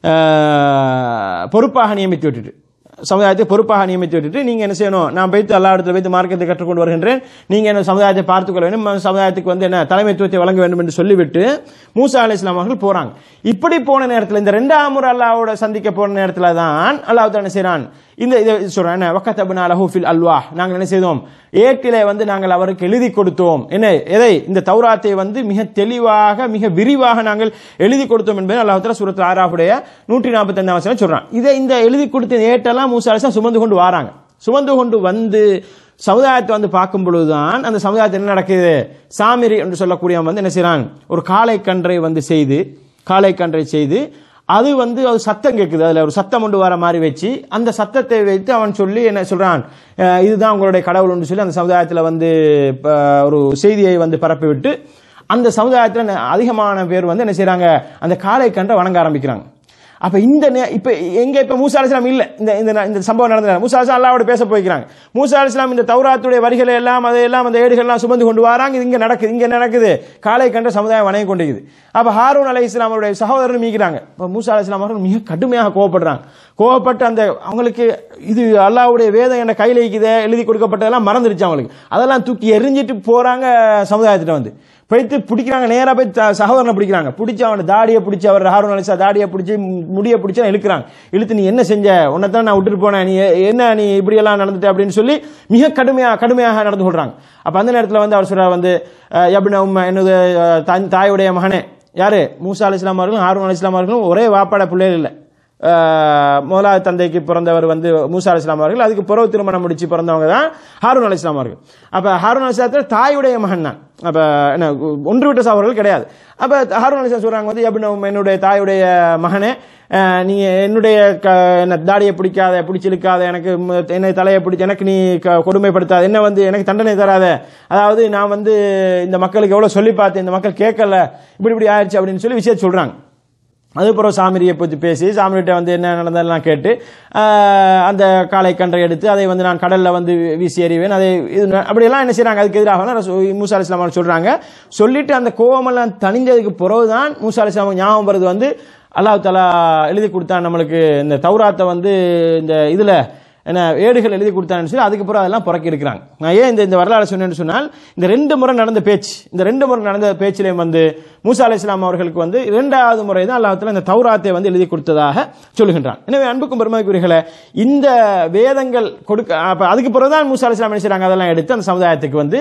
ஆஹ், பொறுப்பாக நியமித்து விட்டுட்டு சமுதாயத்தை பொறுப்பாக நியமித்து விட்டுட்டு நீங்க என்ன செய்யணும் நான் போய்த்து எல்லா இடத்துல வைத்து மார்க்கத்தை கற்றுக்கொண்டு வருகின்றேன் நீங்க என்ன சமுதாயத்தை பார்த்துக்கொள்ள வேண்டும் ம- சமுதாயத்துக்கு வந்து என்ன தலைமைத்துவத்தை வழங்க வேண்டும் என்று சொல்லிவிட்டு மூசா அலி இஸ்லாம் அவர்கள் போறாங்க இப்படி போன நேரத்தில் இந்த ரெண்டாம் முறை அல்லாவோட சந்திக்க போன நேரத்தில் தான் அல்லாஹ் என்ன செய்றான் இந்த இதை சொல்றேன் என்ன வக்கத்தபுனா லஹூஃபில் அல்வாஹ் நாங்கள் என்ன செய்தோம் ஏட்டிலே வந்து நாங்கள் அவருக்கு எழுதி கொடுத்தோம் என்ன எதை இந்த தௌராத்தை வந்து மிக தெளிவாக மிக விரிவாக நாங்கள் எழுதி கொடுத்தோம் என்பதை அல்லாஹ் தஆலா சூரத் ஆராஃபுடைய நூற்றி நாற்பத்தி ஐந்தாம் வசனம் சொல்றான் இதை இந்த எழுதி கொடுத்த ஏட்டெல்லாம் மூசா அலிஸ்லாம் சுமந்து கொண்டு வராங்க சுமந்து கொண்டு வந்து சமுதாயத்தை வந்து பார்க்கும் பொழுதுதான் அந்த சமுதாயத்தில் என்ன நடக்குது சாமிரி என்று சொல்லக்கூடியவன் வந்து என்ன செய்றான் ஒரு காளை கன்றை வந்து செய்து காளை கன்றை செய்து அது வந்து அது சத்தம் கேட்குது அதுல ஒரு சத்தம் கொண்டு வர மாதிரி வச்சு அந்த சத்தத்தை வைத்து அவன் சொல்லி என்ன சொல்றான் அஹ் இதுதான் உங்களுடைய கடவுள்னு சொல்லி அந்த சமுதாயத்தில் வந்து இப்ப ஒரு செய்தியை வந்து பரப்பி விட்டு அந்த சமுதாயத்தில் அதிகமான பேர் வந்து என்ன செய்றாங்க அந்த காளை கன்றை வணங்க ஆரம்பிக்கிறாங்க அப்ப இந்த நே- இப்ப எங்க இப்ப மூசா அலிஸ்லாம் இல்ல இந்த இந்த இந்த சம்பவம் நடந்த நேரம். மூசா அலிஸ்லாம் அல்லாவோட பேச போய்க்கிறாங்க மூசா அலிஸ்லாம் இந்த தௌராத்துடைய வரிகளை எல்லாம் அதையெல்லாம் அந்த ஏடுகள்லாம் சுமந்து கொண்டு வராங்க இது இங்க நடக்குது இங்க நடக்குது காலை கண்ட சமுதாயம் வணங்கி கொண்டிருக்குது அப்ப ஹாரூன் அலை இஸ்லாம் அவருடைய சகோதரர் மீக்கிறாங்க இப்ப மூசா அலி இஸ்லாம் அவர்கள் மிக கடுமையாக கோவப்படுறாங்க கோவப்பட்டு அந்த அவங்களுக்கு இது அல்லாஹ்வுடைய வேதம் என்ன கையில இருக்குதே எழுதி கொடுக்கப்பட்டதெல்லாம் மறந்துருச்சு அவங்களுக்கு அதெல்லாம் தூக்கி எரிஞ்சிட்டு போறாங்க சமுதாயத்திட்ட வந்து போயிட்டு பிடிக்கிறாங்க நேரா போய் த- சகோதரனை பிடிக்கிறாங்க பிடிச்சி அவனை தாடியை பிடிச்சி அவர் ஹாரூன் அலிசா தாடியை பிடிச்சி முடியை பிடிச்சி இழுக்கிறாங்க இழுத்து நீ என்ன செஞ்ச உன்னை தான் நான் விட்டுட்டு போனேன் நீ எ- என்ன நீ இப்படி எல்லாம் நடந்துட்ட அப்படின்னு சொல்லி மிக கடுமையா கடுமையாக நடந்து கொள்றாங்க அப்ப அந்த நேரத்தில் வந்து அவர் சொல்றார் வந்து அஹ், யப்ன உம்ம என்னது அஹ், தன் தாயுடைய மகனே யாரு மூசா அலி இஸ்லாம் அவர்களும் ஹாரூன் அலி இஸ்லாம் அவர்களும் ஒரே வாப்பாட பிள்ளைகள் இல்லை ஆஹ், முதலாவது தந்தைக்கு பிறந்தவர் வந்து மூசா அலி இஸ்லாம் அவர்கள் அதுக்கு பிறகு திருமணம் முடிச்சு பிறந்தவங்க தான் ஹாரூன் அலி இஸ்லாம் அவர்கள் அப்ப ஹாரூன் அலி இஸ்லாத்தில் தாயுடைய மகன் தான் அப்ப என்ன ஒன்று விட்ட சகோதரர்கள் கிடையாது அப்ப ஹாரூன் அலி இஸ்லாம் சொல்றாங்க வந்து எபின் என்னுடைய தாயுடைய மகனே ஆஹ், நீ என்னுடைய க- என்ன தாடியை பிடிக்காத பிடிச்சிருக்காத எனக்கு ம- என்னை தலையை பிடிச்சி எனக்கு நீ க- கொடுமைப்படுத்தாத என்ன வந்து எனக்கு தண்டனை தராத அதாவது நான் வந்து இந்த மக்களுக்கு எவ்வளவு சொல்லி பார்த்தேன் இந்த மக்கள் கேட்கல இப்படி இப்படி ஆயிடுச்சு அப்படின்னு சொல்லி விஷயத்தை சொல்றாங்க அதுக்கப்புறம் சாமிரியை பற்றி பேசி சாமிரிட்ட வந்து என்ன நடந்ததெல்லாம் கேட்டு ஆஹ், அந்த காளை கன்றை எடுத்து அதை வந்து நான் கடல்ல வந்து வீசி எறிவேன் அதை இது ந- அப்படியெல்லாம் என்ன செய்றாங்க அதுக்கு எதிராக ரசூ- மூசா அலி இஸ்லாம் அவர்கள் சொல்றாங்க சொல்லிட்டு அந்த கோவமெல்லாம் தணிஞ்சதுக்கு பிறகுதான் மூசா அலி இஸ்லாம் ஞாபகம் வருது வந்து அல்லாஹ் தலா எழுதி கொடுத்தான் நம்மளுக்கு இந்த தௌராத்தை வந்து இந்த இதுல என்ன ஏடுகள் எழுதி கொடுத்தான்னு சொல்லி அதுக்கு பிறகு அதெல்லாம் புறக்கி இருக்கிறாங்க நான் ஏன் இந்த இந்த வரலாறு சொன்னேன்னு சொன்னால் இந்த ரெண்டு முறை நடந்த பேச்சு இந்த ரெண்டு முறை நடந்த பேச்சிலையும் வந்து மூசா அலி இஸ்லாம் அவர்களுக்கு வந்து இரண்டாவது முறை தான் அல்லாஹத்துல இந்த தௌராத்தை வந்து எழுதி கொடுத்ததாக சொல்லுகின்றான் எனவே அன்புக்கும் பெருமதிக்குரியர்களே இந்த வேதங்கள் கொடுக்க அப்ப அதுக்கு பிறகுதான் மூசா அலி இஸ்லாம் என்ன செய்றாங்க அதெல்லாம் எடுத்து அந்த சமுதாயத்துக்கு வந்து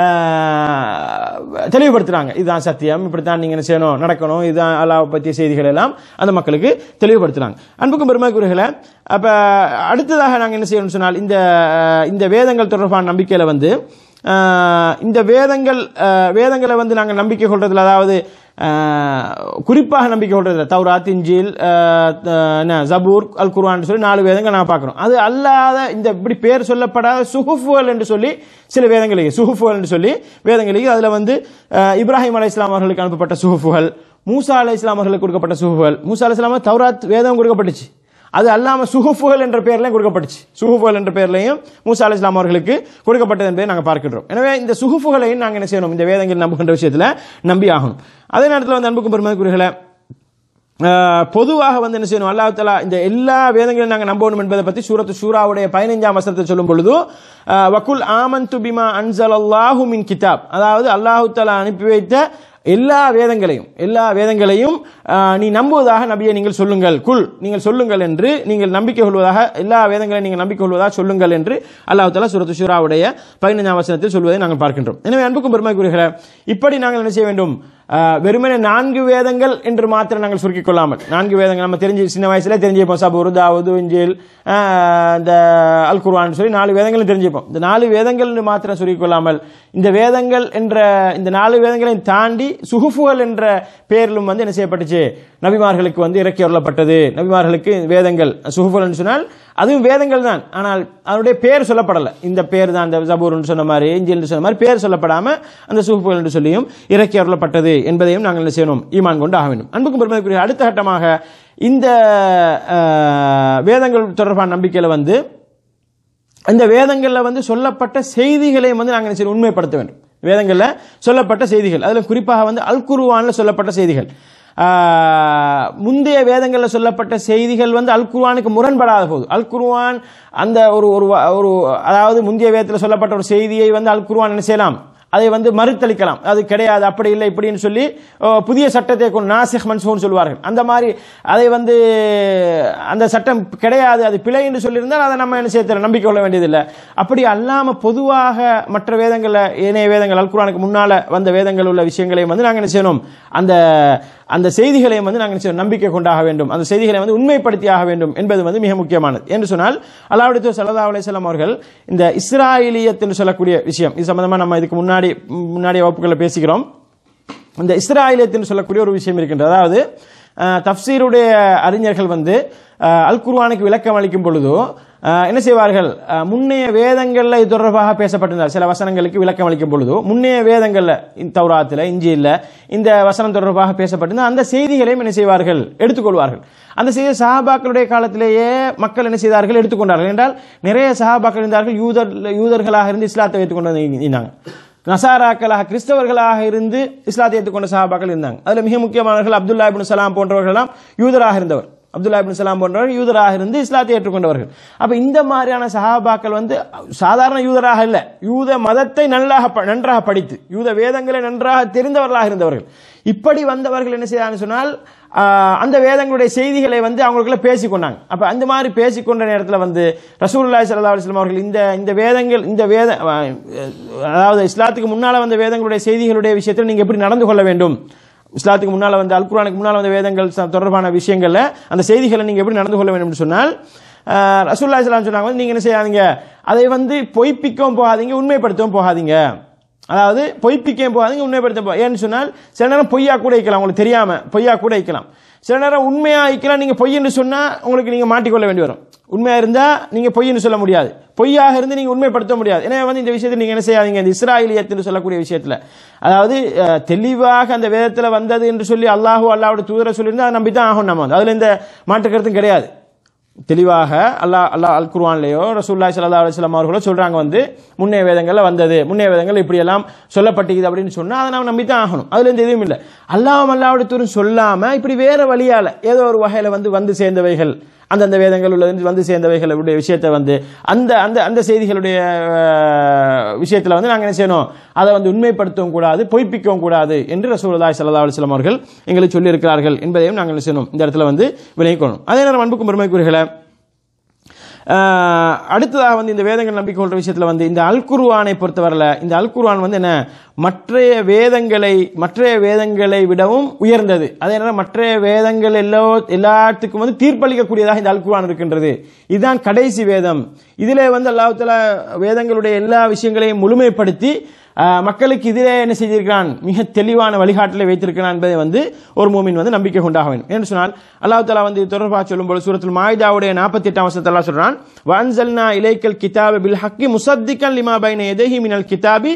ஆஹ், தெளிவுபடுத்துறாங்க இதுதான் சத்தியம் இப்படித்தான் நீங்க என்ன செய்யணும் நடக்கணும் இதுதான் அல்லாஹ் பற்றிய செய்திகள் எல்லாம் அந்த மக்களுக்கு தெளிவுபடுத்துறாங்க அன்புக்கும் பெருமதிக்குரியர்களே அப்ப அடுத்ததாக நாங்க என்ன செய்யணும்னு சொன்னால் இந்த அஹ், இந்த வேதங்கள் தொடர்பான நம்பிக்கையில வந்து அஹ், இந்த வேதங்கள் அஹ், வேதங்களை வந்து நாங்கள் நம்பிக்கை கொள்றதுல அதாவது அஹ், குறிப்பாக நம்பிக்கை கொள்றதுல தௌராத் இஞ்சில் அஹ், அஹ், என்ன ஜபூர் அல் குர்ஆன் சொல்லி நாலு வேதங்கள் நான் பார்க்கிறோம் அது அல்லாத இந்த இப்படி பேர் சொல்லப்படாத சுஹுஃபுகள் என்று சொல்லி சில வேதங்களுக்கு சுஹுஃபுகள் என்று சொல்லி வேதங்களுக்கு அதுல வந்து அஹ், இப்ராஹிம் அலை இஸ்லாம் அவர்களுக்கு அனுப்பப்பட்ட சுஹுஃபுகள் மூசா அலை இஸ்லாம் அவர்களுக்கு கொடுக்கப்பட்ட சுஹுஃபுகள் மூசா அலை இஸ்லாம் தௌராத் வேதம் கொடுக்கப்பட்டுச்சு அது அல்லாம சுஹுஃபுகள் என்ற பெயர்லையும் கொடுக்கப்பட்டுச்சு சுஹுஃபுகள் என்ற பெயர்லையும் மூசா அலி இஸ்லாம் அவர்களுக்கு கொடுக்கப்பட்டது என்பதை நாங்கள் பார்க்கின்றோம் எனவே இந்த சுஹுஃபுகளையும் நாங்கள் என்ன செய்யணும் இந்த வேதங்கள் நம்புகின்ற விஷயத்துல நம்பி ஆகணும் அதே நேரத்தில் வந்து அன்புக்கும் பெருமதிக்குரியர்களே ஆஹ், பொதுவாக வந்து என்ன செய்யணும் அல்லாஹ் தஆலா இந்த எல்லா வேதங்களையும் நாங்கள் நம்பணும் என்பதை பற்றி சூரத்து சூராவுடைய பதினைஞ்சாம் வசனத்தை சொல்லும் பொழுது ஆஹ், வக்குல் ஆமன்து பிமா அன்சலல்லாஹு மின் கிதாப் அதாவது அல்லாஹு தஆலா அனுப்பி வைத்த எல்லா வேதங்களையும் எல்லா வேதங்களையும் ஆஹ், நீ நம்புவதாக நபியை நீங்கள் சொல்லுங்கள் குல் நீங்கள் சொல்லுங்கள் என்று நீங்கள் நம்பிக்கை கொள்வதாக எல்லா வேதங்களையும் நீங்கள் நம்பிக்கை கொள்வதாக சொல்லுங்கள் என்று அல்லாஹ் தஆலா சூரத்து ஷூராவுடைய பதினைஞ்சாம் வசனத்தில் சொல்வதை நாங்கள் பார்க்கின்றோம் எனவே அன்புக்கும் பெருமைக்குரியர்களே இப்படி நாங்கள் என்ன செய்ய வேண்டும் ஆஹ், வெறுமனே நான்கு வேதங்கள் என்று மாத்திரம் நாங்கள் சுருக்கிக் கொள்ளாமல் நான்கு வேதங்கள் நம்ம தெரிஞ்சு சின்ன வயசுல தெரிஞ்சுப்போம் சபூர் தாவூது இஞ்சில் ஆஹ், இந்த அல் குர்ஆன் சொல்லி நாலு வேதங்களும் தெரிஞ்சுப்போம் இந்த நாலு வேதங்கள் என்று மாத்திரம் சுருக்கிக் கொள்ளாமல் இந்த வேதங்கள் என்ற இந்த நாலு வேதங்களை தாண்டி சுகுஃபுகள் என்ற பெயரிலும் வந்து என்ன செய்யப்பட்டுச்சு நபிமார்களுக்கு வந்து இறக்கி வரப்பட்டது நபிமார்களுக்கு வேதங்கள் சுகுஃபுகள் என்று சொன்னால் அதுவும் வேதங்கள் தான் ஆனால் அதனுடைய பேர் சொல்லப்படலை இந்த பேர் தான் இந்த ஜபூர் என்று சொன்ன மாதிரி இஞ்சில் என்று சொன்ன மாதிரி பேர் சொல்லப்படாம அந்த சுகுஃபுகள் என்று சொல்லியும் இறக்கி வரப்பட்டது என்பதையும் நாங்கள் என்ன செய்யணும் ஈமான் கொண்டு ஆக வேண்டும் அன்புக்கும் பெருமதிக்குரிய அடுத்த கட்டமாக இந்த ஆஹ், வேதங்கள் தொடர்பான நம்பிக்கையில வந்து அந்த வேதங்கள்ல வந்து சொல்லப்பட்ட செய்திகளையும் வந்து நாங்கள் என்ன செய்யணும்? உண்மைப்படுத்த வேண்டும் வேதங்கள்ல சொல்லப்பட்ட செய்திகள் அதுல குறிப்பாக வந்து அல் குருவான்ல சொல்லப்பட்ட செய்திகள் ஆஹ், முந்தைய வேதங்கள்ல சொல்லப்பட்ட செய்திகள் வந்து அல் குர்ஆனுக்கு முரண்படாத போது அல் குர்ஆன் அந்த ஒரு ஒரு வ- ஒரு அதாவது முந்தைய வேதத்தில் சொல்லப்பட்ட ஒரு செய்தியை வந்து அல் குர்ஆன் என்ன செய்யலாம் அதை வந்து மறுத்தளிக்கலாம் அது கிடையாது அப்படி இல்லை இப்படின்னு சொல்லி ஓ, புதிய சட்டத்தை கொண்டு நாசிக் மன்சூன் சொல்வார்கள் அந்த மாதிரி அதை வந்து அந்த சட்டம் கிடையாது அது பிழை என்று சொல்லியிருந்தால் அதை நம்ம என்ன செய்ய நம்பிக்கை கொள்ள வேண்டியதில்லை அப்படி அல்லாம பொதுவாக மற்ற வேதங்கள்ல ஏனைய வேதங்கள் அல் குர்ஆனுக்கு முன்னால வந்த வேதங்கள் உள்ள விஷயங்களையும் வந்து நாங்கள் என்ன செய்யணும் அந்த அந்த செய்திகளையும் வந்து நாங்கள் என்ன செய்யணும்? நம்பிக்கை கொண்டாக வேண்டும் அந்த செய்திகளை வந்து உண்மைப்படுத்தி ஆக வேண்டும் என்பது வந்து மிக முக்கியமானது என்று சொன்னால் அல்லாவுடைய சல்லா அலிஸ்லாம் அவர்கள் இந்த இஸ்ராயலியத் என்று சொல்லக்கூடிய விஷயம் இது சம்பந்தமா நம்ம இதுக்கு முன்னாடி முன்னாடி வகுப்புகளில் பேசிக்கிறோம் இந்த இஸ்ராயலியத் என்று சொல்லக்கூடிய ஒரு விஷயம் இருக்கின்றது அதாவது அஹ், தஃப்சீருடைய அறிஞர்கள் வந்து அஹ், அல் குர்ஆனுக்கு விளக்கம் அளிக்கும் பொழுதோ அஹ், என்ன செய்வார்கள் அஹ், முன்னைய வேதங்கள்ல இது தொடர்பாக பேசப்பட்டிருந்தார் சில வசனங்களுக்கு விளக்கம் அளிக்கும் பொழுதோ முன்னைய வேதங்கள்ல இந்த தௌராத்துல இஞ்சியில் இந்த வசனம் தொடர்பாக பேசப்பட்டிருந்த அந்த செய்திகளையும் என்ன செய்வார்கள் எடுத்துக்கொள்வார்கள் அந்த செய்தி சஹாபாக்களுடைய காலத்திலேயே மக்கள் என்ன செய்தார்கள் எடுத்துக்கொண்டார்கள் என்றால் நிறைய சஹாபாக்கள் இருந்தார்கள் யூதர் யூதர்களாக இருந்து இஸ்லாத்தை வைத்துக் கொண்டு இருந்தாங்க நசாராக்களாக கிறிஸ்தவர்களாக இருந்து இஸ்லாத்தை ஏற்றுக்கொண்ட சஹாபாக்கள் இருந்தாங்க அதுல மிக முக்கியமானவர்கள் அப்துல்லா இப்னு சலாம் போன்றவர்கள் எல்லாம் யூதராக இருந்தவர் அப்துல்லா இப்னு சலாம் போன்றவர்கள் யூதராக இருந்து இஸ்லாத்தை ஏற்றுக்கொண்டவர்கள் அப்ப இந்த மாதிரியான சஹாபாக்கள் வந்து சாதாரண யூதராக இல்ல யூத மதத்தை நல்லாக ப- நன்றாக படித்து யூத வேதங்களை நன்றாக தெரிந்தவர்களாக இருந்தவர்கள் இப்படி வந்தவர்கள் என்ன செய்தாங்கன்னு சொன்னால் ஆஹ், அந்த வேதங்களுடைய செய்திகளை வந்து அவங்களுக்குள்ள பேசிக்கொண்டாங்க அப்ப அந்த மாதிரி பேசிக்கொண்ட நேரத்தில் வந்து ரசூலுல்லாஹி ஸல்லல்லாஹு அலைஹி வஸல்லம் அவர்கள் இந்த இந்த வேதங்கள் இந்த வேத அஹ், அதாவது இஸ்லாத்துக்கு முன்னால வந்த வேதங்களுடைய செய்திகளுடைய விஷயத்தில் நீங்க எப்படி நடந்து கொள்ள வேண்டும் இஸ்லாத்துக்கு முன்னால் வந்த அல் குர்ஆனுக்கு முன்னால் வந்த வேதங்கள் ச- தொடர்பான விஷயங்கள்ல அந்த செய்திகளை நீங்க எப்படி நடந்து கொள்ள வேண்டும் என்று சொன்னால் ஆஹ், ரசூலுல்லாஹி ஸல்லல்லாஹு அலைஹி சொன்னாங்க வந்து நீங்க என்ன செய்யாதீங்க அதை வந்து பொய்ப்பிக்கவும் போகாதீங்க உண்மைப்படுத்தவும் போகாதீங்க அதாவது பொய்ப்பிக்கவும் போகாதீங்க உண்மைப்படுத்த போ ஏன்னு சொன்னால் சில நேரம் பொய்யா கூட வைக்கலாம் உங்களுக்கு தெரியாம பொய்யா கூட வைக்கலாம் சில நேரம் உண்மையா வைக்கலாம் நீங்க பொய்ன்னு சொன்னா உங்களுக்கு நீங்க மாட்டிக்கொள்ள வேண்டி வரும் உண்மையா இருந்தா நீங்க பொய்ன்னு சொல்ல முடியாது பொய்யாக இருந்து நீங்க உண்மைப்படுத்த முடியாது எனவே வந்து இந்த விஷயத்தில் நீங்க என்ன செய்யாதீங்க இந்த இஸ்ராயலியத்தில் சொல்லக்கூடிய விஷயத்துல அதாவது அஹ், தெளிவாக அந்த வேதத்துல வந்தது என்று சொல்லி அல்லாஹு அல்லாவோட தூதரை சொல்லியிருந்தா அதை நம்பி தான் ஆகும் நம்ம வந்து அதுல எந்த மாற்று கருத்தும் கிடையாது தெளிவாக அல்லாஹ் அல்லாஹ் அல் குர்ஆன்லயோ ரசூலுல்லாஹி ஸல்லல்லாஹு அலைஹி வஸல்லம் அவர்களோ சொல்றாங்க வந்து முன்னைய வேதங்கள்ல வந்தது முன்னைய வேதங்கள் இப்படி எல்லாம் சொல்லப்பட்டிருக்குது அப்படின்னு சொன்னா அதை நாம் நம்பி தான் ஆகணும் அதுல எந்த இதுவும் இல்லை அல்லாஹ் அல்லாவுடைய தூரம் சொல்லாம இப்படி வேற வழியால ஏதோ ஒரு வகையில வந்து வந்து சேர்ந்தவைகள் அந்தந்த வேதங்கள் உள்ளது வந்து சேர்ந்தவைகளுடைய விஷயத்தை வந்து அந்த அந்த அந்த செய்திகளுடைய அஹ், விஷயத்துல வந்து நாங்க என்ன செய்யணும் அதை வந்து உண்மைப்படுத்தவும் கூடாது பொய்ப்பிக்கவும் கூடாது என்று ரசூலுல்லாஹி ஸல்லல்லாஹு அலைஹி வஸல்லம் அவர்கள் எங்களுக்கு சொல்லியிருக்கிறார்கள் என்பதையும் நாங்கள் என்ன செய்யணும் இந்த இடத்துல வந்து விளைவிக்கணும் அதே நேரம் அன்புக்கும் பெருமைக்குரியர்களே ஆஹ் அடுத்ததாக வந்து இந்த வேதங்கள் நம்பிக்கை கொள்ற விஷயத்துல வந்து இந்த அல் குர்ஆனை பொறுத்தவரையில இந்த அல் குர்ஆன் வந்து என்ன மற்றைய வேதங்களை மற்றைய வேதங்களை விடவும் உயர்ந்தது அதே நேரம் மற்றைய வேதங்கள் எல்லா எல்லாத்துக்கும் வந்து தீர்ப்பளிக்கக்கூடியதாக இந்த அல் குர்ஆன் இருக்கின்றது இதுதான் கடைசி வேதம் இதிலே வந்து அல்லாஹ் தஆலா வேதங்களுடைய எல்லா விஷயங்களையும் முழுமைப்படுத்தி ஆஹ், மக்களுக்கு இதிலே என்ன செய்திருக்கிறான் மிக தெளிவான வழிகாட்டலை வைத்திருக்கிறான் என்பதை வந்து ஒரு மூமின் வந்து நம்பிக்கை கொண்டாக வேண்டும் என்று சொன்னால் அல்லாஹ் தஆலா வந்து இது தொடர்பாக சொல்லும்போது சூரத்துல் மாயிதாவுடைய நாற்பத்தி எட்டாம் வருஷத்தில் அல்லாஹ் சொல்றான் வன்சல்னா இலைக்கல் கிதாப பில் ஹக்கி முசத்திகன் லிமா பைன எதஹி மினல் கிதாபி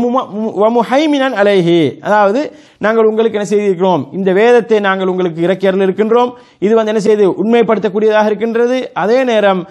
வ முஹைமினன் அலைஹி அதாவது நாங்கள் உங்களுக்கு என்ன செய்திருக்கிறோம் இந்த வேதத்தை நாங்கள் உங்களுக்கு இறக்கியரில் இருக்கின்றோம் இது வந்து என்ன செய்து உண்மைப்படுத்தக்கூடியதாக இருக்கின்றது அதே நேரம்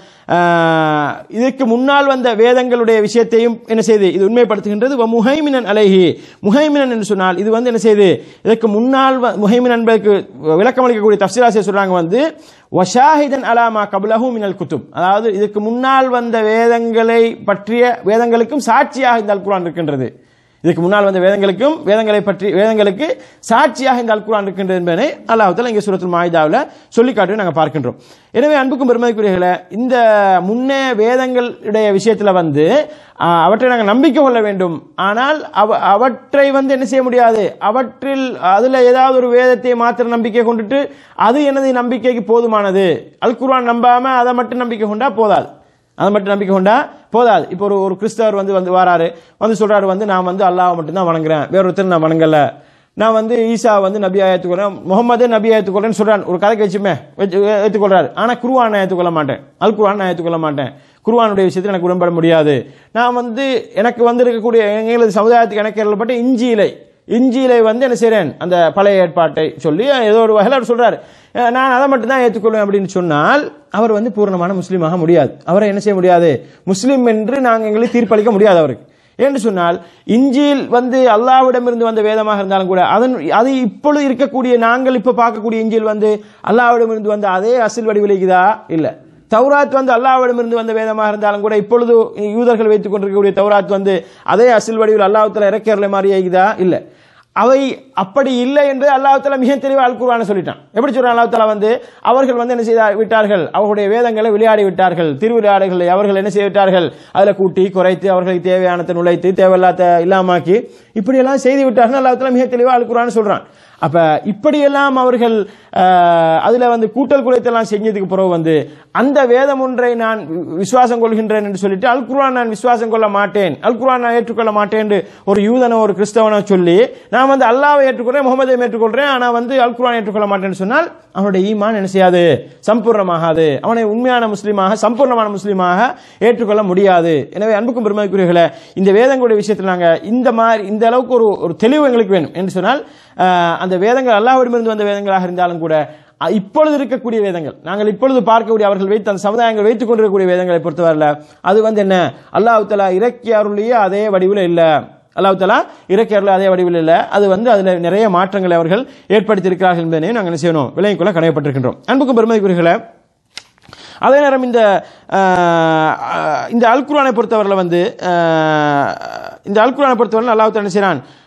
ஆஹ், இதற்கு முன்னால் வந்த வேதங்களுடைய விஷயத்தையும் என்ன செய்து இது உண்மைப்படுத்துகின்றது வ முஹைமினன் அலைஹி முஹைமினன் என்று சொன்னால் இது வந்து என்ன செய்து இதற்கு முன்னால் வ- முஹைமினன் என்பதற்கு விளக்கம் அளிக்கக்கூடிய தப்சீராசிரியர் சொல்றாங்க வந்து வஷாஹிதன் அலாமா கபுலஹு மினல் குத்துப் அதாவது இதுக்கு முன்னால் வந்த வேதங்களை பற்றிய வேதங்களுக்கும் சாட்சியாக இந்த அல் குர்ஆன் இருக்கின்றது இதுக்கு முன்னால் வந்த வேதங்களுக்கும் வேதங்களை பற்றி வேதங்களுக்கு சாட்சியாக இந்த அல் குர்ஆன் இருக்கின்றது என்பதை அல்லாஹ் தஆலா இங்கே சூரத்துல் மாயிதாவில் சொல்லி காட்டி நாங்கள் பார்க்கின்றோம் எனவே அன்புக்கும் பெருமதிக்குரியர்களே இந்த முன்னே வேதங்களுடைய விஷயத்தில் வந்து ஆஹ், அவற்றை நாங்கள் நம்பிக்கை கொள்ள வேண்டும் ஆனால் அவ அவற்றை வந்து என்ன செய்ய முடியாது அவற்றில் அதுல ஏதாவது ஒரு வேதத்தை மாத்திர நம்பிக்கை கொண்டுட்டு அது எனது நம்பிக்கைக்கு போதுமானது அல் குர்ஆன் நம்பாம அதை மட்டும் நம்பிக்கை கொண்டா போதாது அதை மட்டும் நம்பிக்கை கொண்டா போதாது இப்போ ஒரு ஒரு கிறிஸ்தவர் வந்து வந்து வராரு வந்து சொல்றாரு வந்து நான் வந்து அல்லாஹ் மட்டும்தான் வணங்குறேன் வேற ஒருத்தர் நான் வணங்கல நான் வந்து ஈசா வந்து நபி ஏற்றுக்கொள்றேன் முகமதே நபி ஏற்றுக்கொள்றேன்னு சொல்றான் ஒரு கதைக்கு வச்சுமே வச்சு ஏற்றுக்கொள்றாரு ஆனா குருவான் நான் ஏற்றுக்கொள்ள மாட்டேன் அல் குருவான் நான் ஏற்றுக்கொள்ள மாட்டேன் குருவானுடைய விஷயத்தில் எனக்கு உடன்பட முடியாது நான் வந்து எனக்கு வந்து இருக்கக்கூடிய எங்களது சமுதாயத்துக்கு எனக்கு எழுதப்பட்ட இஞ்சியிலை இஞ்சியிலை வந்து என்ன செய்றேன் அந்த பழைய ஏற்பாட்டை சொல்லி ஏதோ ஒரு வகையில் அவர் சொல்றாரு அஹ் நான் அதை மட்டும் தான் ஏற்றுக்கொள்வேன் அப்படின்னு சொன்னால் அவர் வந்து பூரணமான முஸ்லீமாக முடியாது அவரை என்ன செய்ய முடியாது முஸ்லீம் என்று நாங்கள் எங்களுக்கு தீர்ப்பளிக்க முடியாது அவருக்கு என்று சொன்னால் இஞ்சியில் வந்து அல்லாவிடமிருந்து வந்த வேதமாக இருந்தாலும் கூட அதன் அது இப்பொழுது இருக்கக்கூடிய நாங்கள் இப்ப பார்க்கக்கூடிய இஞ்சில் வந்து அல்லாவிடமிருந்து வந்த அதே அசில் வடிவிலைக்குதா இல்ல தௌராத் வந்து அல்லாவிடமிருந்து வந்த வேதமாக இருந்தாலும் கூட இப்பொழுது யூதர்கள் வைத்துக் கொண்டிருக்கக்கூடிய தௌராத் வந்து அதே அசில் வடிவில் அல்லாஹ்வுத்தாலா இறக்கிறல மாதிரி ஆகிதா இல்ல அவை அப்படி இல்லை என்று அல்லாஹ்தாலா மிக தெளிவாக அல் குர்ஆனை சொல்லிட்டான் எப்படி சொல்றான் அல்லாஹ்தாலா வந்து அவர்கள் வந்து என்ன செய்த விட்டார்கள் அவர்களுடைய வேதங்களை விளையாடி விட்டார்கள் திருவிளையாடுகளை அவர்கள் என்ன செய்து விட்டார்கள் அதில் கூட்டி குறைத்து அவர்களுக்கு தேவையானதை நுழைத்து தேவையில்லாத இல்லாமாக்கி இப்படியெல்லாம் செய்து விட்டார்கள் அல்லாஹ்தாலா மிக தெளிவாக அல் குர்ஆன் சொல்றான் அப்ப இப்படியெல்லாம் அவர்கள் ஆஹ், அதுல வந்து கூட்டல் குலைத்தெல்லாம் செஞ்சதுக்கு பிறகு வந்து அந்த வேதம் ஒன்றை நான் வி- விசுவாசம் கொள்கின்றேன் என்று சொல்லிட்டு அல் குர்ஆன் நான் விசுவாசம் கொள்ள மாட்டேன் அல் குர்ஆன் நான் ஏற்றுக்கொள்ள மாட்டேன் என்று ஒரு யூதனோ ஒரு கிறிஸ்தவனோ சொல்லி நான் வந்து அல்லாவை ஏற்றுக்கொள்றேன் முகமதை ஏற்றுக்கொள்றேன் ஆனா வந்து அல் குர்ஆன் ஏற்றுக்கொள்ள மாட்டேன்னு சொன்னால் அவனுடைய ஈமான் என்ன செய்யாது சம்பூர்ணமாகாது அவனை உண்மையான முஸ்லீமாக சம்பூர்ணமான முஸ்லீமாக ஏற்றுக்கொள்ள முடியாது எனவே அன்புக்கும் பெருமதிக்குரியர்களே இந்த வேதங்களுடைய விஷயத்தில் நாங்க இந்த மாதிரி இந்த அளவுக்கு ஒரு ஒரு தெளிவு எங்களுக்கு வேணும் என்று சொன்னால் ஆஹ், அந்த வேதங்கள் அல்லாஹ்விடமிருந்து வந்த வேதங்களாக இருந்தாலும் கூட அஹ், இப்பொழுது இருக்கக்கூடிய வேதங்கள் நாங்கள் இப்பொழுது பார்க்கக்கூடிய அவர்கள் வைத்து அந்த சமுதாயங்கள் வைத்துக் கொண்டிருக்கக்கூடிய வேதங்களை பொறுத்தவரையில் அது வந்து என்ன அல்லாஹ் தலா இறக்கி அருளிய அதே வடிவில் இல்லை அல்லாஹ் தலா இறக்கியரில் அதே வடிவில் இல்லை அது வந்து அதுல நிறைய மாற்றங்களை அவர்கள் ஏற்படுத்தி இருக்கிறார்கள் என்பதனையும் நாங்கள் என்ன செய்யணும் விலைக்குள்ள கடையப்பட்டிருக்கின்றோம் அன்புக்கும் பெருமதிக்குரியர்களே அதே நேரம் இந்த ஆஹ், ஆஹ், இந்த அல் குர்ஆனை பொறுத்தவரையில் வந்து ஆஹ், இந்த அல் குர்ஆனை பொறுத்தவரை அல்லாஹ் என்ன செய்றான்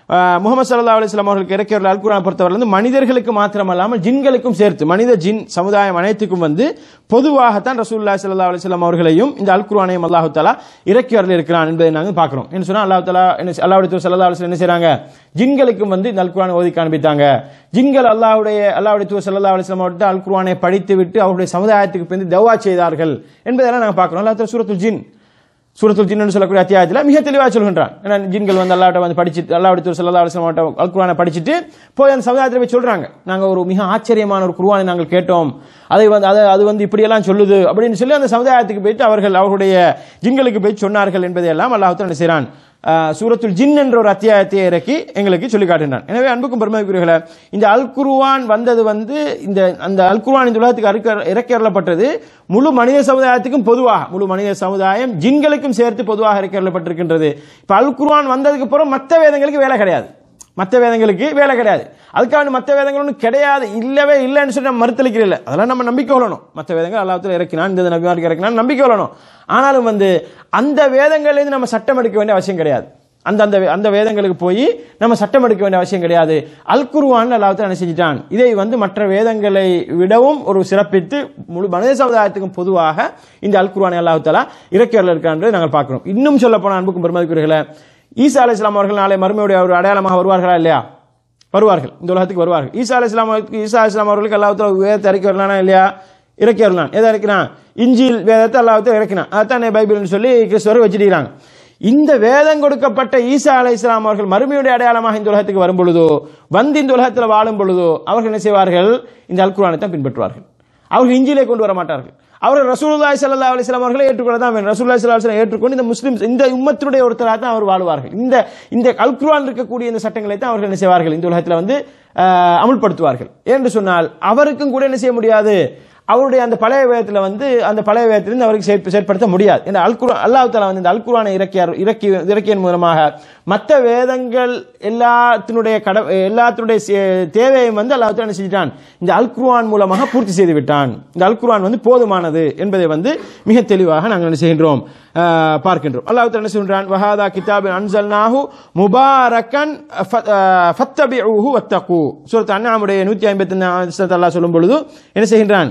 அஹ், முகமது சல்லா அலிஸ்லாம் அவர்களுக்கு இறக்கியுள்ள அல் குர்ஆனை பொறுத்தவரை வந்து மனிதர்களுக்கு மாத்திரமல்லாமல் ஜின்களுக்கும் சேர்த்து மனித ஜின் சமுதாயம் அனைத்துக்கும் வந்து பொதுவாகத்தான் ரசூலுல்லாஹி ஸல்லல்லாஹு அலைஹி வஸல்லம் அவர்களையும் இந்த அல் குர்ஆனையும் அல்லாஹ் தஆலா இறக்கி வரல இருக்கிறான் என்பதை நாங்கள் பார்க்கிறோம் என்ன சொன்னா அல்லாஹ் தஆலா என்ன அல்லாஹ்வுடைய தூதர் ஸல்லல்லாஹு அலைஹி வஸல்லம் என்ன செய்றாங்க ஜின்களுக்கும் வந்து இந்த அல் குர்ஆனை ஓதி காண்பித்தாங்க ஜின்கள் அல்லாஹ்வுடைய அல்லாஹ்வுடைய தூதர் ஸல்லல்லாஹு அலைஹி வஸல்லம் அவர்கிட்ட அல் குர்ஆனை படித்து விட்டு அவருடைய சமுதாயத்துக்கு பின் தவா செய்தார்கள் என்பதெல்லாம் நாங்கள் பார்க்கிறோம் அல்லாஹ் தஆலா சூரத்துல் ஜின் சூரத்துல் ஜின்னு சொல்லக்கூடிய அத்தியாயத்தில் மிக தெளிவாக சொல்கின்றான் ஏன்னா ஜின்கள் வந்து அல்லாட்ட வந்து படிச்சு அல்லாவுடைய தூர் சல்லா அலுவலம் அல் குர்ஆனை படிச்சுட்டு போய் அந்த சமுதாயத்தில் போய் சொல்றாங்க நாங்கள் ஒரு மிக ஆச்சரியமான ஒரு குர்ஆனை நாங்கள் கேட்டோம் அதை வந்து அதை அது வந்து இப்படியெல்லாம் சொல்லுது அப்படின்னு சொல்லி அந்த சமுதாயத்துக்கு போயிட்டு அவர்கள் அவர்களுடைய ஜின்களுக்கு போய் சொன்னார்கள் என்பதையெல்லாம் அல்லாஹ் என்ன செய்கிறான் ஆஹ், சூரத்துல் ஜின் என்ற ஒரு அத்தியாயத்தை இறக்கி எங்களுக்கு சொல்லி காட்டுகின்றான் எனவே அன்புக்கும் பெருமைக்குரியவர்களே இந்த அல் குர்ஆன் வந்தது வந்து இந்த அந்த அல் குர்ஆன் இந்த உலகத்துக்கு அறுக்க இறக்கி அருளப்பட்டது முழு மனித சமுதாயத்துக்கும் பொதுவாக முழு மனித சமுதாயம் ஜின்களுக்கும் சேர்த்து பொதுவாக இறக்கி அருளப்பட்டிருக்கின்றது இப்ப அல் குர்ஆன் வந்ததுக்கு அப்புறம் மற்ற வேதங்களுக்கு வேலை கிடையாது மற்ற வேதங்களுக்கு வேலை கிடையாது அதுக்காக மற்ற வேதங்கள் ஒன்றும் கிடையாது இல்லவே இல்லைன்னு சொல்லி நம்ம மறுத்தளிக்கிறதில்ல அதெல்லாம் நம்ம நம்பிக்கை கொள்ளணும் மற்ற வேதங்கள் அல்லாஹ்வுத்தாலா இறக்கினான் இந்த நபிமாருக்கு இறக்கினான் நம்பிக்கை கொள்ளணும் ஆனாலும் வந்து அந்த வேதங்கள்லேருந்து நம்ம சட்டம் எடுக்க வேண்டிய அவசியம் கிடையாது அந்த அந்த அந்த வேதங்களுக்கு போய் நம்ம சட்டம் எடுக்க வேண்டிய அவசியம் கிடையாது அல் குர்ஆன் அல்லாஹ்வுத்தாலா என்ன செஞ்சிட்டான் இதை வந்து மற்ற வேதங்களை விடவும் ஒரு சிறப்பித்து முழு மனித சமுதாயத்துக்கும் பொதுவாக இந்த அல் குர்ஆனை அல்லாஹ்வுத்தாலா இறக்கி வரல இருக்கான்றதை நாங்கள் பார்க்கிறோம் இன்னும் சொல்ல போனால் அன்புக்கும் பெருமதிக்குரியர்களே ஈசா அலி இஸ்லாம் அவர்கள் நாளை மறுமையுடைய ஒரு அடையாளமாக வருவார்களா இல்லையா வருவார்கள் இந்த உலகத்துக்கு வருவார்கள் ஈசா அலி இஸ்லாம் அவர்களுக்கு ஈசா அலி இஸ்லாம் அவர்களுக்கு அல்லாஹ் வேதத்தை இறக்கி வரலானா இல்லையா இறக்கி வரலாம் எதை இறக்கினான் இஞ்சில் வேதத்தை அல்லாஹ் இறக்கினான் அதான் பைபிள்னு சொல்லி கிறிஸ்தவர் வச்சிருக்கிறாங்க இந்த வேதம் கொடுக்கப்பட்ட ஈசா அலை இஸ்லாம் அவர்கள் மறுமையுடைய அடையாளமாக இந்த உலகத்துக்கு வரும் பொழுதோ வந்து இந்த உலகத்தில் வாழும் பொழுதோ அவர்கள் என்ன செய்வார்கள் இந்த அல்குரானை தான் பின்பற்றுவார்கள் அவர்கள் இஞ்சிலே கொண்டு வர மாட்டார்கள் அவர்கள் ரசூலுல்லாஹி ஸல்லல்லாஹு அலைஹி வஸல்லம் அவர்களை ஏற்றுக்கொள்ள தான் வேண்டும் ரசூலுல்லாஹி ஸல்லல்லாஹு அலைஹி வஸல்லம் ஏற்றுக்கொண்டு இந்த முஸ்லிம் இந்த உம்மத்தினுடைய ஒருத்தராக தான் அவர் வாழ்வார்கள் இந்த இந்த அல் குர்ஆன் இருக்கக்கூடிய இந்த சட்டங்களை தான் அவர்கள் என்ன செய்வார்கள் இந்த உலகத்தில் வந்து ஆஹ், அமுல்படுத்துவார்கள் என்று சொன்னால் அவருக்கும் கூட என்ன செய்ய முடியாது அவருடைய அந்த பழைய வேதத்தில் வந்து அந்த பழைய வேதத்திலிருந்து அவருக்கு செயற்ப- செயற்படுத்த முடியாது இந்த அல்குரா அல்லாஹ் தாலா வந்து இந்த அல்குரானை இறக்கியார் இறக்கி இறக்கியன் மூலமாக மற்ற வேதங்கள் எல்லாத்தினுடைய கட எல்லாத்தினுடைய சே- தேவையும் வந்து அல்லாஹ் தாலா என்ன செஞ்சிட்டான் இந்த அல்குர்ஆன் மூலமாக பூர்த்தி செய்து விட்டான் இந்த அல்குர்ஆன் வந்து போதுமானது என்பதை வந்து மிக தெளிவாக நாங்கள் என்ன செய்கின்றோம் ஆஹ், பார்க்கின்றோம் அல்லாஹ் தாலா என்ன சொல்றான் வஹாதா கிதாபின் அன்சல்நாஹு முபாரக்கன் ஃப- ஆஹ், ஃபத்தபிஊஹு வத்தகு சூரத் அண்ணாமுடைய நூற்றி ஐம்பத்தி அல்லாஹ் சொல்லும் பொழுது என்ன செய்கின்றான்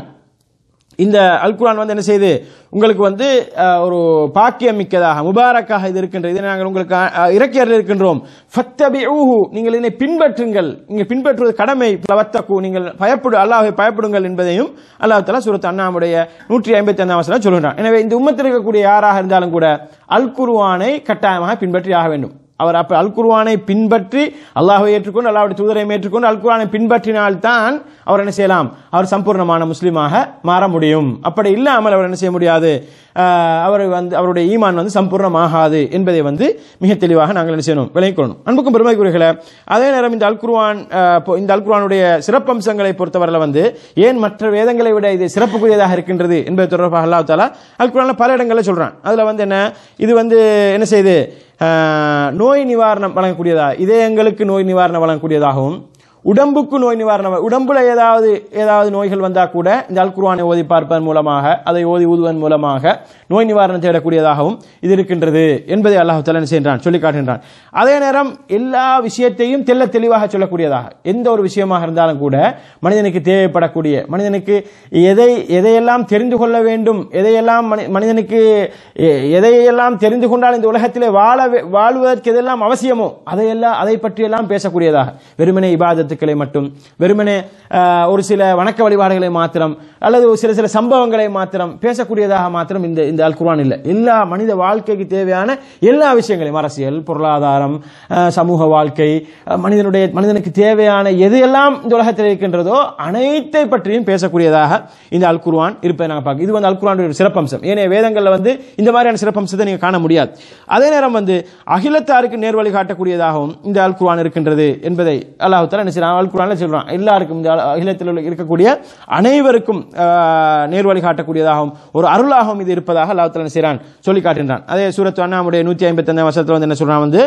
இந்த அல்குரான் வந்து என்ன செய்யுது உங்களுக்கு வந்து அஹ், ஒரு பாக்கியம் மிக்கதாக முபாரக்காக இது இருக்கின்றது இதை நாங்கள் உங்களுக்கு அஹ், இறக்கி அருள் இருக்கின்றோம் ஃபத்தபிஊஹு நீங்கள் இதனை பின்பற்றுங்கள் நீங்கள் பின்பற்றுவது கடமை வத்தகு நீங்கள் பயப்படு அல்லாஹ்வை பயப்படுங்கள் என்பதையும் அல்லாஹ் தஆலா சூரத் அண்ணாமுடைய நூற்றி ஐம்பத்தி ஐந்தாம் வசனம் சொல்கிறான் எனவே இந்த உம்மத்தில் இருக்கக்கூடிய யாராக இருந்தாலும் கூட அல் குர்ஆனை கட்டாயமாக பின்பற்றி ஆக வேண்டும் அவர் அப்ப அல் குர்ஆனை பின்பற்றி அல்லாஹ்வை ஏற்றுக்கொண்டு அல்லாஹ்வுடைய தூதரை ஏற்றுக்கொண்டு அல் குர்ஆனை பின்பற்றினால்தான் அவர் என்ன செய்யலாம் அவர் சம்பூர்ணமான முஸ்லீமாக மாற முடியும் அப்படி இல்லாமல் அவர் என்ன செய்ய முடியாது ஆஹ், அவர் வந்து அவருடைய ஈமான் வந்து சம்பூர்ணமாகாது என்பதை வந்து மிக தெளிவாக நாங்கள் என்ன செய்யணும் விளங்கிக் கொள்ளணும் அன்புக்கும் பெருமைக்குரியர்களே அதே நேரம் இந்த அல் குர்ஆன் ஆஹ், பொ- இந்த அல் குர்ஆனுடைய சிறப்பம்சங்களை பொறுத்தவரையில் வந்து ஏன் மற்ற வேதங்களை விட இது சிறப்புக்குரியதாக இருக்கின்றது என்பது தொடர்பாக அல்லாஹ் தாலா அல் குர்ஆன்ல பல இடங்களில் சொல்றான் அதுல வந்து என்ன இது வந்து என்ன செய்யுது ஆஹ், நோய் நிவாரணம் வழங்கக்கூடியதா இதயங்களுக்கு நோய் நிவாரணம் வழங்கக்கூடியதாகவும் உடம்புக்கு நோய் நிவாரணம் உடம்புல ஏதாவது ஏதாவது நோய்கள் வந்தா கூட இந்த அல் குர்ஆனை ஓதி பார்ப்பதன் மூலமாக அதை ஓதி ஊதுவதன் மூலமாக நோய் நிவாரணம் தேடக்கூடியதாகவும் இது இருக்கின்றது என்பதை அல்லாஹ் தஆலா என்ன செய்கின்றான் சொல்லி காட்டுகின்றான் அதே நேரம் எல்லா விஷயத்தையும் தெள்ள தெளிவாக சொல்லக்கூடியதாக எந்த ஒரு விஷயமாக இருந்தாலும் கூட மனிதனுக்கு தேவைப்படக்கூடிய மனிதனுக்கு எதை எதையெல்லாம் தெரிந்து கொள்ள வேண்டும் எதையெல்லாம் மனி- மனிதனுக்கு எ- எதையெல்லாம் தெரிந்து கொண்டால் இந்த உலகத்திலே வாழ வே- வாழ்வதற்கு எதெல்லாம் அவசியமோ அதையெல்லாம் அதை பற்றியெல்லாம் பேசக்கூடியதாக வெறுமனே இபாதத்துக்களை மட்டும் வெறுமனே ஆஹ், ஒரு சில வணக்க வழிபாடுகளை மாத்திரம் அல்லது ஒரு சில சில சம்பவங்களை மாத்திரம் பேசக்கூடியதாக மாத்திரம் இந்த இந்த அல் குர்ஆன் இல்லை எல்லா மனித வாழ்க்கைக்கு தேவையான எல்லா விஷயங்களையும் அரசியல் பொருளாதாரம் ஆஹ், சமூக வாழ்க்கை ஆஹ், மனிதனுடைய மனிதனுக்கு தேவையான எது எல்லாம் இந்த உலகத்தில் இருக்கின்றதோ அனைத்தை பற்றியும் பேசக்கூடியதாக இந்த அல் குர்ஆன் இருப்பதை நாங்கள் பார்க்க இது வந்து அல் குர்ஆனுடைய ஒரு சிறப்பம்சம் ஏனைய வேதங்களில் வந்து இந்த மாதிரியான சிறப்பம்சத்தை நீங்கள் காண முடியாது அதே நேரம் வந்து அகிலத்தாருக்கு நேர்வழி காட்டக்கூடியதாகவும் இந்த அல் குர்ஆன் இருக்கின்றது என்பதை அல்லாஹ் தஆலா என்ன செய்றான் அல் குர்ஆன்ல சொல்றான் எல்லாருக்கும் இந்த அல- அகிலத்தில் உள்ள இருக்கக்கூடிய அனைவருக்கும் ஆஹ், நேர்வழி காட்டக்கூடியதாகவும் ஒரு அருளாகவும் இது இருப்பதாக அல்லாஹ் தஆலா என்ன செய்றான் சொல்லி காட்டுகின்றான் அதே சூரத் அண்ணாமுடைய நூற்றி ஐம்பத்தி ஐந்தாம் வருஷத்தில் வந்து என்ன சொல்றான் வந்து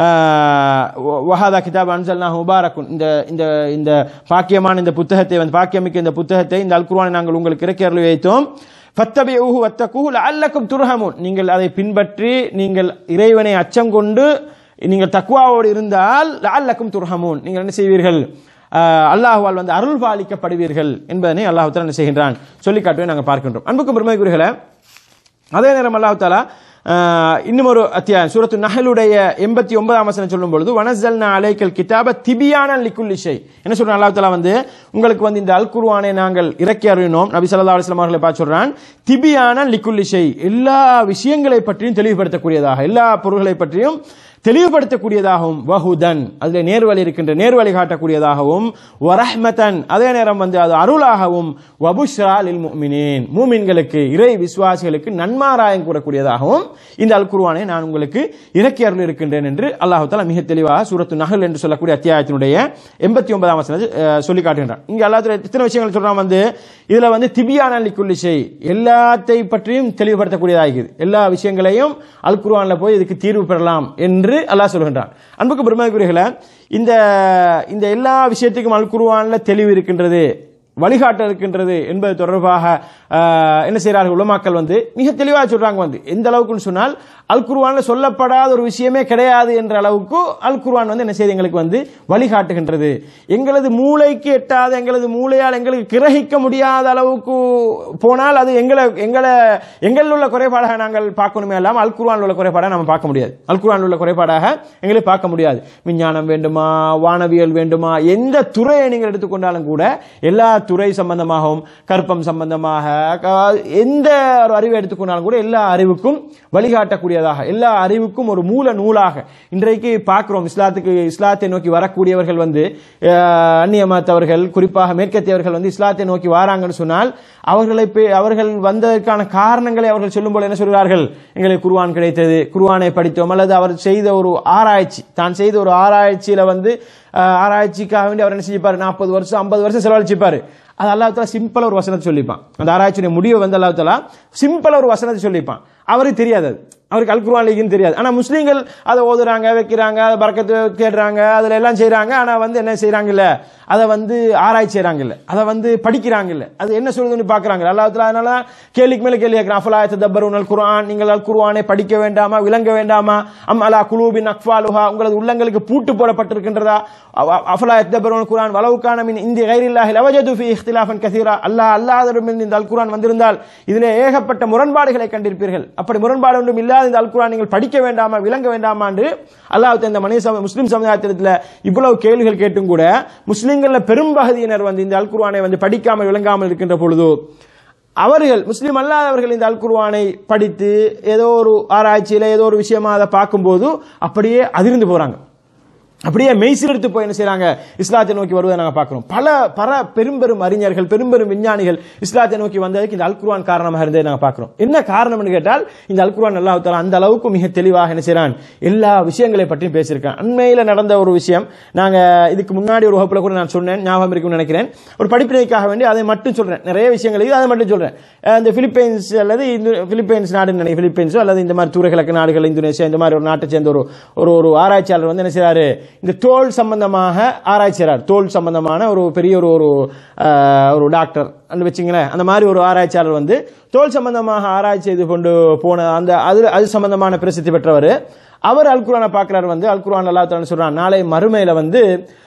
ஆஹ், வ- வஹாதா கிதாப் அன்சல்னாஹு முபாரக்குன் இந்த இந்த இந்த பாக்கியமான இந்த புத்தகத்தை வந்து பாக்கியமிக்க இந்த புத்தகத்தை இந்த அல் குர்ஆனை நாங்கள் உங்களுக்கு இறக்கி அருளி வைத்தோம் ஃபத்தபிஊஹு வத்தகுஹு லஅல்லக்கும் துர்ஹமூன் நீங்கள் அதை பின்பற்றி நீங்கள் இறைவனை அச்சம் கொண்டு நீங்கள் தக்குவாவோடு இருந்தால் லஅல்லக்கும் துர்ஹமூன் நீங்கள் என்ன செய்வீர்கள் ஆஹ் அல்லாஹ்வால் வந்து அருள் பாலிக்கப்படுவீர்கள் என்பதனை அல்லாஹ் தஆலா என்ன செய்கின்றான் சொல்லி காட்டுவதை நாங்கள் பார்க்கின்றோம் அன்புக்கு பெருமைக்குரியர்களே அதே நேரம் அல்லாஹ் தாலா ஆஹ், இன்னும் ஒரு அத்தியாயம் சூரத்து நஹலுடைய எண்பத்தி ஒன்பதாம் வசனம் சொல்லும் பொழுது வனசல்னா அலைக்கல் கிதாப திபியான லிக்குல்லி ஷை என்ன சொல்றான் அல்லாஹ் தாலா வந்து உங்களுக்கு வந்து இந்த அல் குர்ஆனை நாங்கள் இறக்கி அருளினோம் நபி ஸல்லல்லாஹு அலைஹி வஸல்லம் அவர்களை பார்த்து சொல்றான் திபியான லிக்குல்லி ஷை எல்லா விஷயங்களை பற்றியும் தெளிவுபடுத்தக்கூடியதாக எல்லா பொருள்களை பற்றியும் தெளிவுபடுத்தக்கூடியதாகவும் வஹுதன் அதுல நேர்வழி இருக்கின்ற நேர்வழி காட்டக்கூடியதாகவும் வரஹ்மதன் அதே நேரம் வந்து அது அருளாகவும் வபுஷ்ரா லில் முஃமினீன் மூமின்களுக்கு இறை விசுவாசிகளுக்கு நன்மாராயம் கூறக்கூடியதாகவும் இந்த அல் குர்ஆனை நான் உங்களுக்கு இறக்கி அருள் இருக்கின்றேன் என்று அல்லாஹ் தஆலா மிக தெளிவாக சூரத்து நஹல் என்று சொல்லக்கூடிய அத்தியாயத்தினுடைய எண்பத்தி ஒன்பதாம் வசனத்தை அஹ், சொல்லி காட்டுகின்றான் இங்க அல்லாஹ் தஆலா இத்தனை விஷயங்கள் சொல்றான் வந்து இதுல வந்து திபியான லிக்குல்லி ஷை எல்லாத்தை பற்றியும் தெளிவுபடுத்தக்கூடியதாக இருக்குது எல்லா விஷயங்களையும் அல் குர்ஆன்ல போய் இதுக்கு தீர்வு பெறலாம் என்று அல்லாஹ் சொல்கின்றான் அன்புக்கு பெருமைக்குரியர்களே இந்த இந்த எல்லா விஷயத்துக்கும் அல் குர்ஆன்ல தெளிவு இருக்கின்றது வழிகாட்ட இருக்கின்றது என்பது தொடர்பாக ஆஹ், என்ன செய்கிறார்கள் உலமாக்கள் வந்து மிக தெளிவாக சொல்றாங்க வந்து எந்த அளவுக்குன்னு சொன்னால் அல் குர்ஆன்ல சொல்லப்படாத ஒரு விஷயமே கிடையாது என்ற அளவுக்கு அல் குர்ஆன் வந்து என்ன செய்யுது எங்களுக்கு வந்து வழிகாட்டுகின்றது எங்களது மூளைக்கு எட்டாத எங்களது மூளையால் எங்களுக்கு கிரகிக்க முடியாத அளவுக்கு போனால் அது எங்களை எங்களை எங்களில் உள்ள குறைபாடாக நாங்கள் பார்க்கணுமே இல்லாமல் அல் குர்ஆனில் உள்ள குறைபாடாக நம்ம பார்க்க முடியாது அல் குர்ஆனில் உள்ள குறைபாடாக எங்களுக்கு பார்க்க முடியாது விஞ்ஞானம் வேண்டுமா வானவியல் வேண்டுமா எந்த துறையை நீங்கள் எடுத்துக்கொண்டாலும் கூட எல்லா துறை சம்பந்தமாகவும் கற்பம் சம்பந்தமாக க- எந்த ஒரு அறிவை எடுத்துக்கொண்டாலும் கூட எல்லா அறிவுக்கும் வழிகாட்டக்கூடியதாக எல்லா அறிவுக்கும் ஒரு மூல நூலாக இன்றைக்கு பார்க்கிறோம் இஸ்லாத்துக்கு இஸ்லாத்தை நோக்கி வரக்கூடியவர்கள் வந்து அஹ், அந்நிய மதத்தவர்கள் குறிப்பாக மேற்கத்தியவர்கள் வந்து இஸ்லாத்தை நோக்கி வாராங்கன்னு சொன்னால் அவர்களை பே- அவர்கள் வந்ததற்கான காரணங்களை அவர்கள் சொல்லும்போது என்ன சொல்கிறார்கள் எங்களுக்கு குர்ஆன் கிடைத்தது குர்ஆனை படித்தோம் அல்லது அவர் செய்த ஒரு ஆராய்ச்சி தான் செய்த ஒரு ஆராய்ச்சியில வந்து அஹ், ஆராய்ச்சிக்காக வேண்டி அவர் என்ன செஞ்சிப்பாரு நாற்பது வருஷம் ஐம்பது வருஷம் செலவழிச்சிப்பாரு அது அல்லாஹ் தாலா சிம்பிளா ஒரு வசனத்தை சொல்லிப்பான் அந்த ஆராய்ச்சியுடைய முடிவை வந்து அல்லாஹ் தாலா சிம்பிளா ஒரு வசனத்தை சொல்லிப்பான் அவருக்கு தெரியாது அது அவருக்கு அல் குர்ஆன் லீக்னு தெரியாது ஆனா முஸ்லீம்கள் அதை ஓதுறாங்க வைக்கிறாங்க அதை பறக்கத்து தேடுறாங்க அதுல எல்லாம் செய்றாங்க ஆனா வந்து என்ன செய்றாங்க இல்ல அதை வந்து ஆராய்ச்சி செய்றாங்க இல்ல அதை வந்து படிக்கிறாங்க இல்ல அது என்ன சொல்லுதுன்னு பாக்குறாங்க அல்லாஹ் தாலா அதனால கேள்விக்கு மேல கேள்வி கேட்கிறான் அஃபலா ததப்பருன் அல் குர்ஆன் நீங்கள் அல் குர்ஆனை படிக்க வேண்டாமா விளங்க வேண்டாமா அம் அலா குலூபின் அக்ஃபாலுஹா உங்களது உள்ளங்களுக்கு பூட்டு போடப்பட்டிருக்கின்றதா அவ- அஃபலா ததப்பருன் குர்ஆன் வலவுக்கான மின் இந்தி கைரில்லாஹி லவஜது ஃபீ இஹ்திலாஃபன் கஸீரா அல்லாஹ் அல்லாஹ்விடமிருந்து இந்த அல் குர்ஆன் வந்திருந்தால் இதிலே ஏகப்பட்ட முரண்பாடுகளை கண்டிருப்பீர்கள் அப்படி முரண்பாடு ஒன்றும் இல்லாத இந்த அல் குர்ஆன் நீங்கள் படிக்க வேண்டாமா விளங்க வேண்டாமா என்று அல்லாஹ் இந்த மனித சம முஸ்லிம் சமுதாயத்தில் இவ்வளவு கேள்விகள் கேட்டும் கூட முஸ்லிம்கள்ல பெரும்பகுதியினர் வந்து இந்த அல் குர்ஆனை வந்து படிக்காமல் விளங்காமல் இருக்கின்ற பொழுது அவர்கள் முஸ்லிம் அல்லாதவர்கள் இந்த அல் குர்ஆனை படித்து ஏதோ ஒரு ஆராய்ச்சியில ஏதோ ஒரு விஷயமா அதை பார்க்கும்போது அப்படியே அதிர்ந்து போறாங்க அப்படியே மெய்சிலிருத்து போய் என்ன செய்றாங்க இஸ்லாத்தை நோக்கி வருவதை நாங்க பார்க்கிறோம் பல பல பெரும்பெரும் அறிஞர்கள் பெரும்பெரும் விஞ்ஞானிகள் இஸ்லாத்தை நோக்கி வந்ததுக்கு இந்த அல் குர்ஆன் காரணமாக இருந்ததை நாங்க பார்க்கிறோம் என்ன காரணம்னு கேட்டால் இந்த அல் குர்ஆன் அல்லாஹ் தஆலா அந்த அளவுக்கு மிக தெளிவாக என்ன செய்றான் எல்லா விஷயங்களை பற்றியும் பேசியிருக்கான் அண்மையில நடந்த ஒரு விஷயம் நாங்க இதுக்கு முன்னாடி ஒரு வகுப்புல கூட நான் சொன்னேன் ஞாபகம் இருக்கும்னு நினைக்கிறேன் ஒரு படிப்பினைக்காக வேண்டி அதை மட்டும் சொல்றேன் நிறைய விஷயங்கள் இருக்குது அதை மட்டும் சொல்றேன் அஹ் இந்த பிலிப்பைன்ஸ் அல்லது இந்து பிலிப்பைன்ஸ் நாடுன்னு நினைக்கிறேன் பிலிப்பைன்ஸோ அல்லது இந்த மாதிரி தூரகிழக்கு நாடுகள் இந்தோனேஷியா இந்த மாதிரி ஒரு நாட்டை சேர்ந்த ஒரு ஒரு ஒரு ஆராய்ச்சியாளர் வந்து என்ன செய்றாரு இந்த தோல் சம்பந்தமாக ஆராய்ச்சி செய்றார் தோல் சம்பந்தமான ஒரு பெரிய ஒரு ஒரு அஹ், ஒரு டாக்டர் அந்த வச்சுங்களேன் அந்த மாதிரி ஒரு ஆராய்ச்சியாளர் வந்து தோல் சம்பந்தமாக ஆராய்ச்சி செய்து கொண்டு போன அந்த அது அது சம்பந்தமான பிரசித்தி பெற்றவர் அவர் அல் குர்ஆனை பார்க்கிறார் வந்து அல் குர்ஆன் அல்லாஹ் தஆலா சொல்றான் நாளை மறுமையில வந்து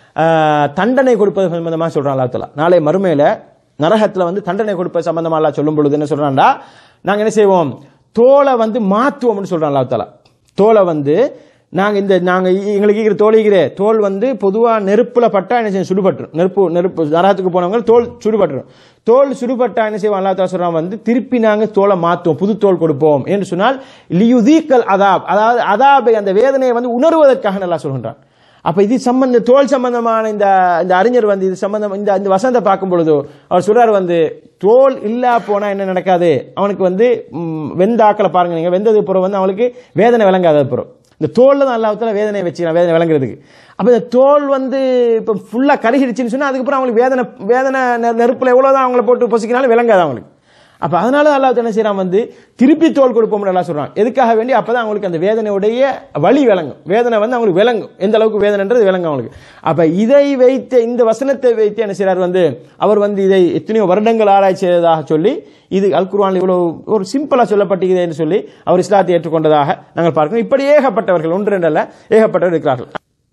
அஹ், தண்டனை கொடுப்பது சம்பந்தமாக சொல்றான் அல்லாஹ் தஆலா நாளை மறுமையில நரகத்துல வந்து தண்டனை கொடுப்பது சம்பந்தமா அல்லாஹ் சொல்லும் பொழுது என்ன சொல்றான்டா நாங்க என்ன செய்வோம் தோலை வந்து மாத்துவோம்னு சொல்றான் அல்லாஹ் தஆலா தோலை வந்து நாங்க இந்த நாங்க இ- எங்களுக்கு இருக்கிற தோல் இருக்கிற தோல் வந்து பொதுவா நெருப்புல பட்டா என்ன செய்யும் சுடுபட்டுரும் நெருப்பு நெருப்பு நரகத்துக்கு போனவங்க தோல் சுடுபட்டுரும் தோல் சுடுபட்டா என்ன செய்வோம் அல்லாஹ் தஆலா சொல்றான் வந்து திருப்பி நாங்க தோலை மாத்துவோம் புது தோல் கொடுப்போம் என்று சொன்னால் லியுதீக்கல் அதாப் அதாவது அதாபை அந்த வேதனையை வந்து உணர்வதற்காக நல்லா சொல்கின்றான் அப்ப இது சம்பந்த தோல் சம்பந்தமான இந்த இந்த அறிஞர் வந்து இது சம்பந்தம் இந்த இந்த வசனத்தை பார்க்கும் பொழுது அவர் சொல்றாரு வந்து தோல் இல்லா போனா என்ன நடக்காது அவனுக்கு வந்து ம், வெந்த ஆக்களை பாருங்க நீங்க வெந்தது பிறகு வந்து அவனுக்கு வேதனை விளங்காத பிறகு இந்த தோல்ல தான் அல்லாஹ்த்தால வேதனை வச்சுக்கிறான் வேதனை விளங்குறதுக்கு அப்ப இந்த தோல் வந்து இப்ப ஃபுல்லா கருகிடுச்சுன்னு சொன்னா அதுக்கப்புறம் அவங்களுக்கு வேதனை வேதனை நெ- நெருப்புல எவ்வளவுதான் அவங்கள போட்டு பொசிக்கினாலும் விளங்காது அவங்களுக்கு அப்ப அதனால அல்லாஹ் என்ன செய்யறான் வந்து திருப்பி தோல் கொடுப்போம்னு எல்லாம் சொல்றான் எதுக்காக வேண்டி அப்பதான் அவங்களுக்கு அந்த வேதனையுடைய வழி விளங்கும் வேதனை வந்து அவங்களுக்கு விளங்கும் எந்த அளவுக்கு வேதனைன்றது விளங்கும் அவங்களுக்கு அப்ப இதை வைத்து இந்த வசனத்தை வைத்து என்ன செய்றார் வந்து அவர் வந்து இதை எத்தனையோ வருடங்கள் ஆராய்ச்சி செய்ததாக சொல்லி இது அல் குர்ஆன்ல இவ்வளவு ஒரு சிம்பிளா சொல்லப்பட்டிருக்கிறது என்று சொல்லி அவர் இஸ்லாத்தை ஏற்றுக்கொண்டதாக நாங்கள் பார்க்கிறோம் இப்படி ஏகப்பட்டவர்கள் ஒன்று ரெண்டு அல்ல ஏகப்பட்டவர் இருக்கிறார்கள்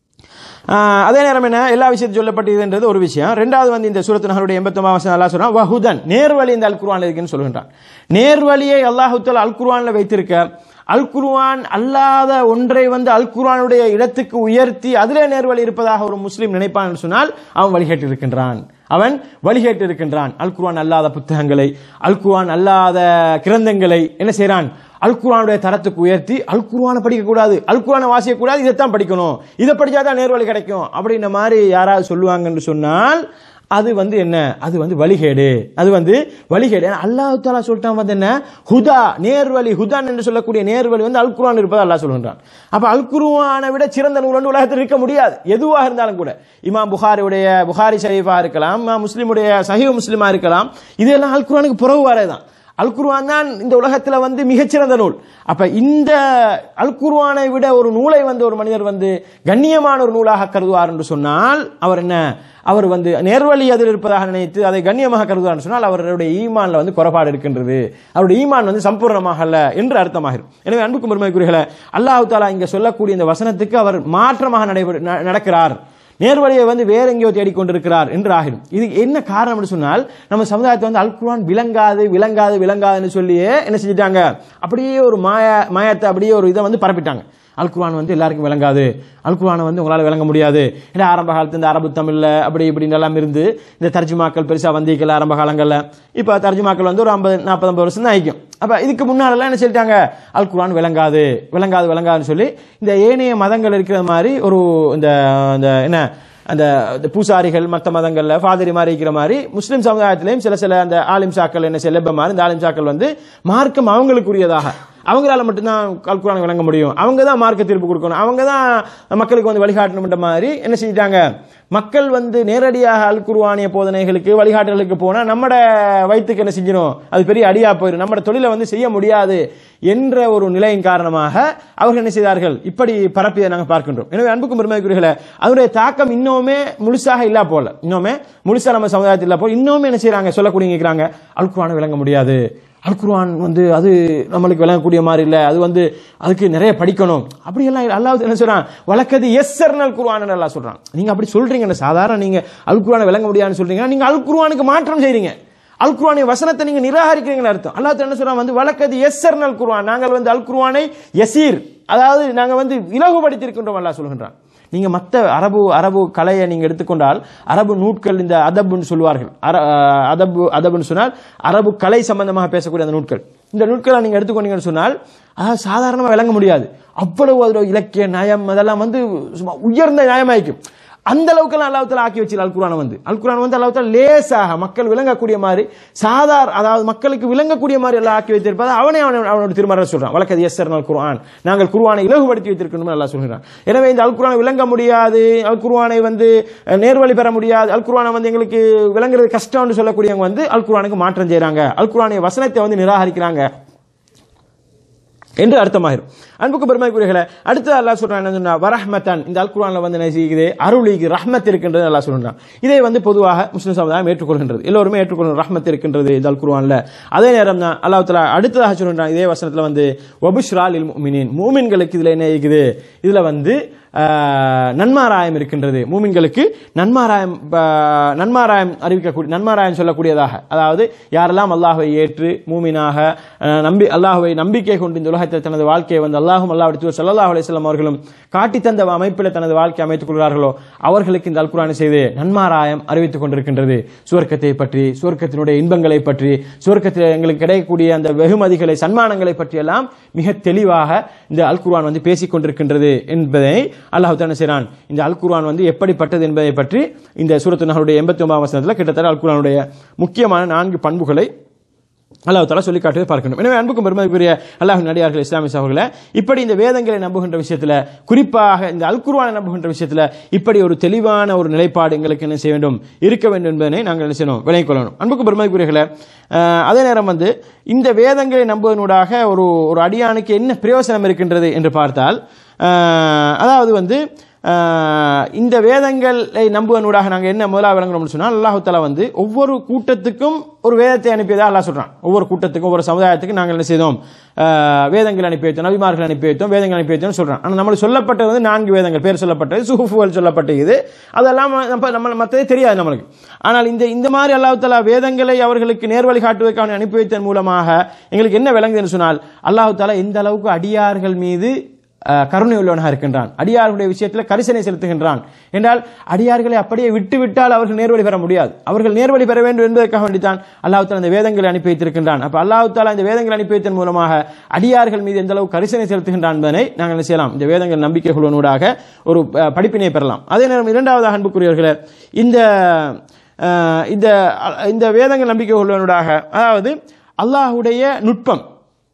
ஆஹ் அதே நேரம் என்ன எல்லா விஷயத்தையும் சொல்லப்பட்டதுன்றது ஒரு விஷயம் ரெண்டாவது வந்து இந்த சூரத்து நகருடைய எண்பத்தொன்பதாம் வசனம் அல்லாஹ் சொல்றான் வஹுதன் நேர்வழி இந்த அல் குர்ஆன்ல இருக்குன்னு சொல்கின்றான் நேர்வழியை அல்லாஹு தஆலா அல் குர்ஆன்ல வைத்திருக்க அல் குர்ஆன் அல்லாத ஒன்றை வந்து அல் குர்ஆனுடைய இடத்துக்கு உயர்த்தி அதிலே நேர்வழி இருப்பதாக ஒரு முஸ்லீம் நினைப்பான் என்று சொன்னால் அவன் வழிகேட்டு இருக்கின்றான் அவன் வழிகேட்டு இருக்கின்றான் அல் குர்ஆன் அல்லாத புத்தகங்களை அல் குர்ஆன் அல்லாத கிரந்தங்களை என்ன செய்றான் அல் குர்ஆனுடைய தரத்துக்கு உயர்த்தி அல் குர்ஆனை படிக்க கூடாது அல் குர்ஆனை வாசிக்க கூடாது இதைத்தான் படிக்கணும் இதை படிச்சாதான் நேர்வழி கிடைக்கும் அப்படின்ற மாதிரி யாராவது சொல்லுவாங்கன்னு சொன்னால் அது வந்து என்ன அது வந்து வழிகேடு அது வந்து வழிகேடு ஏன்னா அல்லாஹ் தாலா சொல்லிட்டான் வந்து என்ன ஹுதா நேர்வழி ஹுதான் என்று சொல்லக்கூடிய நேர்வழி வந்து அல் குர்ஆன் இருப்பதை அல்லாஹ் சொல்கின்றான் அப்ப அல் குர்ஆனை விட சிறந்த நூல் வந்து உலகத்தில் இருக்க முடியாது எதுவாக இருந்தாலும் கூட இமாம் புகாரியுடைய புகாரி ஷரீஃபா இருக்கலாம் இமாம் முஸ்லிமுடைய சஹீஹ் முஸ்லிமா இருக்கலாம் இதெல்லாம் அல் குர்ஆனுக்கு புறவு வரதான் அல் குர்ஆன் தான் இந்த உலகத்துல வந்து மிகச்சிறந்த நூல் அப்ப இந்த அல் குர்ஆனை விட ஒரு நூலை வந்து ஒரு மனிதர் வந்து கண்ணியமான ஒரு நூலாக கருதுவார் என்று சொன்னால் அவர் என்ன அவர் வந்து நேர்வழி அதில் இருப்பதாக நினைத்து அதை கண்ணியமாக கருதுவார் என்று சொன்னால் அவருடைய ஈமான்ல வந்து குறைபாடு இருக்கின்றது அவருடைய ஈமான் வந்து சம்பூர்ணமாக அல்ல என்று அர்த்தமாகிரும் எனவே அன்புக்கும் பெருமைக்குரியர்களே அல்லாஹ் தாலா இங்க சொல்லக்கூடிய இந்த வசனத்துக்கு அவர் மாற்றமாக நடைபெற ந- நடக்கிறார் நேர்வழியை வந்து வேற எங்கேயோ தேடிக்கொண்டிருக்கிறார் என்று ஆகிடும் இது என்ன காரணம்னு சொன்னால் நம்ம சமுதாயத்தை வந்து அல் குர்ஆன் விளங்காது விளங்காது விளங்காதுன்னு சொல்லியே என்ன செஞ்சிட்டாங்க அப்படியே ஒரு மாய மாயத்தை அப்படியே ஒரு இதை வந்து பரப்பிட்டாங்க அல் குர்ஆன் வந்து எல்லாருக்கும் விளங்காது அல் குர்ஆனை வந்து உங்களால் விளங்க முடியாது ஏன்னா ஆரம்ப காலத்து இந்த அரபு தமிழ்ல அப்படி இப்படின்னு எல்லாம் இருந்து இந்த தர்ஜுமாக்கள் பெருசா வந்திக்கல ஆரம்ப காலங்கள்ல இப்போ தர்ஜுமாக்கள் வந்து ஒரு ஐம்பது நாற்பது ஐம்பது வருஷம் தான் ஆயிக்கும் அப்ப இதுக்கு முன்னாலெல்லாம் என்ன சொல்லிட்டாங்க அல் குர்ஆன் விளங்காது விளங்காது விளங்காதுன்னு சொல்லி இந்த ஏனைய மதங்கள் இருக்கிற மாதிரி ஒரு இந்த இந்த என்ன அந்த இந்த பூசாரிகள் மற்ற மதங்கள்ல ஃபாதரி மாதிரி இருக்கிற மாதிரி முஸ்லிம் சமுதாயத்திலையும் சில சில அந்த ஆலிம் சாக்கள் என்ன செல்லப்ப மாதிரி இந்த ஆலிம் சாக்கள் வந்து மார்க்கம் அவங்களுக்குரியதாக அவங்களால மட்டும்தான் அல் குர்ஆனை விளங்க முடியும் அவங்க தான் மார்க்க தீர்ப்பு கொடுக்கணும் அவங்க தான் மக்களுக்கு வந்து வழிகாட்டணும்ன்ற மாதிரி என்ன செஞ்சிட்டாங்க மக்கள் வந்து நேரடியாக அல் குர்ஆனிய போதனைகளுக்கு வழிகாட்டலுக்கு போனா நம்மட வயிற்றுக்கு என்ன செஞ்சிடும் அது பெரிய அடியா போயிடும் நம்மட தொழிலை வந்து செய்ய முடியாது என்ற ஒரு நிலையின் காரணமாக அவர்கள் என்ன செய்தார்கள் இப்படி பரப்பியதை நாங்கள் பார்க்கின்றோம் எனவே அன்புக்கும் பெருமைக்குரியர்களே அதனுடைய தாக்கம் இன்னுமே முழுசாக இல்லா போல இன்னுமே முழுசா நம்ம சமுதாயத்தில் இல்லா போல இன்னுமே என்ன செய்றாங்க சொல்லக்கூடிய கேட்கிறாங்க அல் குர்ஆனை விளங்க முடியாது அல் குர்ஆன் வந்து அது நம்மளுக்கு விளங்கக்கூடிய மாதிரி இல்லை அது வந்து அதுக்கு நிறைய படிக்கணும் அப்படியெல்லாம் இல்ல. அல்லாஹ் என்ன சொல்றான் வழக்கது எஸ்ஸர்னல் குர்ஆன் அல்லாஹ் சொல்றான் நீங்க அப்படி சொல்றீங்க சாதாரண நீங்க அல் குர்ஆனை விளங்க முடியாதுன்னு சொல்றீங்க நீங்க அல் குர்ஆனுக்கு மாற்றம் செய்றீங்க அல் குர்ஆனை வசனத்தை நீங்க நிராகரிக்கிறீங்கன்னு அர்த்தம் அல்லாஹ் என்ன சொல்றான் வந்து வழக்கது எஸ்ஸர்னல் குர்ஆன் நாங்கள் வந்து அல் குர்ஆனை யசீர் அதாவது நாங்க வந்து இலகுபடுத்தி இருக்கின்றோம் அல்லாஹ் சொல்கின்றான் நீங்க மத்த அரபு அரபு கலையை நீங்க எடுத்துக்கொண்டால் அரபு நூட்கள் இந்த அதப்னு சொல்வார்கள் அர- அஹ் அதபு அதப்னு சொன்னால் அரபு கலை சம்பந்தமாக பேசக்கூடிய அந்த நூட்கள் இந்த நூட்களை நீங்க எடுத்துக்கொண்டீங்கன்னு சொன்னால் அதாவது சாதாரணமாக விளங்க முடியாது அவ்வளவு அதில் இலக்கிய நயம் அதெல்லாம் வந்து சும்மா உயர்ந்த நியாயமாയിരിക്കും அந்த அளவுக்கு அல்லாஹ் தாலா ஆக்கி வச்சு அல் குர்ஆனை வந்து அல் குர்ஆன் வந்து அல்லாஹ் தாலா லேசாக மக்கள் விளங்கக்கூடிய மாதிரி சாதார அதாவது மக்களுக்கு விளங்கக்கூடிய மாதிரி எல்லாம் ஆக்கி வைத்திருப்பது அவனே அவன் அவனோட திருமறை சொல்றான் வழக்கது எஸ்ஸர் அல் குர்ஆன் நாங்கள் குர்ஆனை இலகுபடுத்தி வைத்திருக்கணும் அல்லாஹ் சொல்கிறான் எனவே இந்த அல் குர்ஆனை விளங்க முடியாது அல் குர்ஆனை வந்து அஹ், நேர்வழி பெற முடியாது அல் குர்ஆனை வந்து எங்களுக்கு விளங்குறது கஷ்டம்னு சொல்லக்கூடியவங்க வந்து அல் குர்ஆனுக்கு மாற்றம் செய்றாங்க அல் குர்ஆனுடைய வசனத்தை வந்து நிராகரிக்கிறாங்க என்று அர்த்தமாயிரும் அன்புக்கு பெருமைக்குரியர்களே அடுத்து அல்லாஹ் சொல்றான் என்ன சொன்னா வரஹ்மத்தன் இந்த அல் குர்ஆன்ல வந்து என்ன செய்யுது அருளிக்கு ரஹ்மத் இருக்கின்றது அல்லாஹ் சொல்றான் இதை வந்து பொதுவாக முஸ்லிம் சமுதாயம் ஏற்றுக்கொள்கின்றது எல்லோருமே ஏற்றுக்கொள்கிற ரஹ்மத் இருக்கின்றது இந்த அல் குர்ஆன்ல அதே நேரம் தான் அல்லாஹ் தஆலா அடுத்ததாக சொல்றான் இதே வசனத்துல வந்து வபுஷ்ரா லில் முஃமினீன் மூமின்களுக்கு இதுல என்ன இருக்குது இதுல வந்து ஆஹ், நன்மாராயம் இருக்கின்றது மூமின்களுக்கு நன்மாராயம் ஆஹ், நன்மாராயம் அறிவிக்கக்கூடிய நன்மாராயம் சொல்லக்கூடியதாக அதாவது யாரெல்லாம் அல்லாஹ்வை ஏற்று மூமினாக ஆஹ், நம்பி அல்லாஹ்வை நம்பிக்கை கொண்டு இந்த உலகத்தில் தனது வாழ்க்கையை வந்து அல்லாஹும் அல்லாஹ் சல்லல்லாஹு அலைஹி வஸல்லம் அவர்களும் காட்டி தந்த அமைப்பில் தனது வாழ்க்கை அமைத்துக் கொள்கிறார்களோ அவர்களுக்கு இந்த அல்குரானை செய்து நன்மாராயம் அறிவித்துக் கொண்டிருக்கின்றது சுவர்க்கத்தை பற்றி சுவர்க்கத்தினுடைய இன்பங்களை பற்றி சுவர்க்கத்தில் எங்களுக்கு கிடைக்கக்கூடிய அந்த வெகுமதிகளை சன்மானங்களை பற்றி எல்லாம் மிக தெளிவாக இந்த அல் குர்ஆன் வந்து பேசிக் கொண்டிருக்கின்றது என்பதை அல்லாஹ் என்ன செய்றான் இந்த அல் குர்ஆன் வந்து எப்படிப்பட்டது என்பதை பற்றி இந்த சூரத்து நகருடைய எண்பத்தி ஒன்பதாம் வசனத்தில் கிட்டத்தட்ட அல் குர்ஆனுடைய முக்கியமான நான்கு பண்புகளை அல்லாஹ் தலா சொல்லி காட்டுவதை பார்க்கணும் எனவே அன்புக்கும் பெருமதிக்குரிய அல்லாஹ் நடிகார்கள் இஸ்லாமிய சகோதரர்களே இப்படி இந்த வேதங்களை நம்புகின்ற விஷயத்துல குறிப்பாக இந்த அல்குர்வானை நம்புகின்ற விஷயத்துல இப்படி ஒரு தெளிவான ஒரு நிலைப்பாடு எங்களுக்கு என்ன செய்ய வேண்டும் இருக்க வேண்டும் என்பதனை நாங்கள் என்ன செய்யணும் விளங்கிக் கொள்ளணும் அன்புக்கும் பெருமதிக்குரியர்களே அஹ், அதே நேரம் வந்து இந்த வேதங்களை நம்புவதனூடாக ஒரு ஒரு அடியானுக்கு என்ன பிரயோசனம் இருக்கின்றது என்று பார்த்தால் அஹ், அதாவது வந்து ஆஹ் இந்த வேதங்களை நம்புவனூடாக நாங்கள் என்ன முதலாக விளங்குறோம்னு சொன்னால் அல்லாஹு தஆலா வந்து ஒவ்வொரு கூட்டத்துக்கும் ஒரு வேதத்தை அனுப்பியதா அல்லாஹ் சொல்றான் ஒவ்வொரு கூட்டத்துக்கும் ஒவ்வொரு சமுதாயத்துக்கும் நாங்கள் என்ன செய்தோம் ஆஹ் வேதங்கள் அனுப்பி வைத்தோம் நபிமார்கள் அனுப்பி வைத்தோம் வேதங்கள் அனுப்பி வைத்தோம்னு சொல்றான் ஆனால் நம்மளுக்கு சொல்லப்பட்டது வந்து நான்கு வேதங்கள் பேர் சொல்லப்பட்டது சுஹுஃபுகள் சொல்லப்பட்டது அதெல்லாம் நம்ம நம்ம மற்றதே தெரியாது நம்மளுக்கு ஆனால் இந்த இந்த மாதிரி அல்லாஹ் தஆலா வேதங்களை அவர்களுக்கு நேர்வழி காட்டுவதற்காக அனுப்பி வைத்ததன் மூலமாக எங்களுக்கு என்ன விளங்குதுன்னு சொன்னால் அல்லாஹ் தஆலா எந்த அளவுக்கு அடியார்கள் மீது அஹ், கருணை உள்ளவனாக இருக்கின்றான் அடியார்களுடைய விஷயத்தில் கரிசனை செலுத்துகின்றான் என்றால் அடியார்களை அப்படியே விட்டு விட்டால் அவர்கள் நேர்வழி பெற முடியாது அவர்கள் நேர்வழி பெற வேண்டும் என்பதற்காக வேண்டித்தான் அல்லாஹ் தாலா இந்த வேதங்களை அனுப்பி வைத்திருக்கின்றான் அப்ப அல்லாஹ் தாலா இந்த வேதங்களை அனுப்பி வைத்ததன் மூலமாக அடியார்கள் மீது எந்த அளவு கரிசனை செலுத்துகின்றான் என்பதனை நாங்கள் என்ன செய்யலாம் இந்த வேதங்கள் நம்பிக்கை கொள்வனூடாக ஒரு அஹ், படிப்பினை பெறலாம் அதே நேரம் இரண்டாவதாக அன்புக்குரியவர்களே இந்த அஹ், இந்த இந்த வேதங்கள் நம்பிக்கை கொள்வனூடாக அதாவது அல்லாஹ்வுடைய நுட்பம்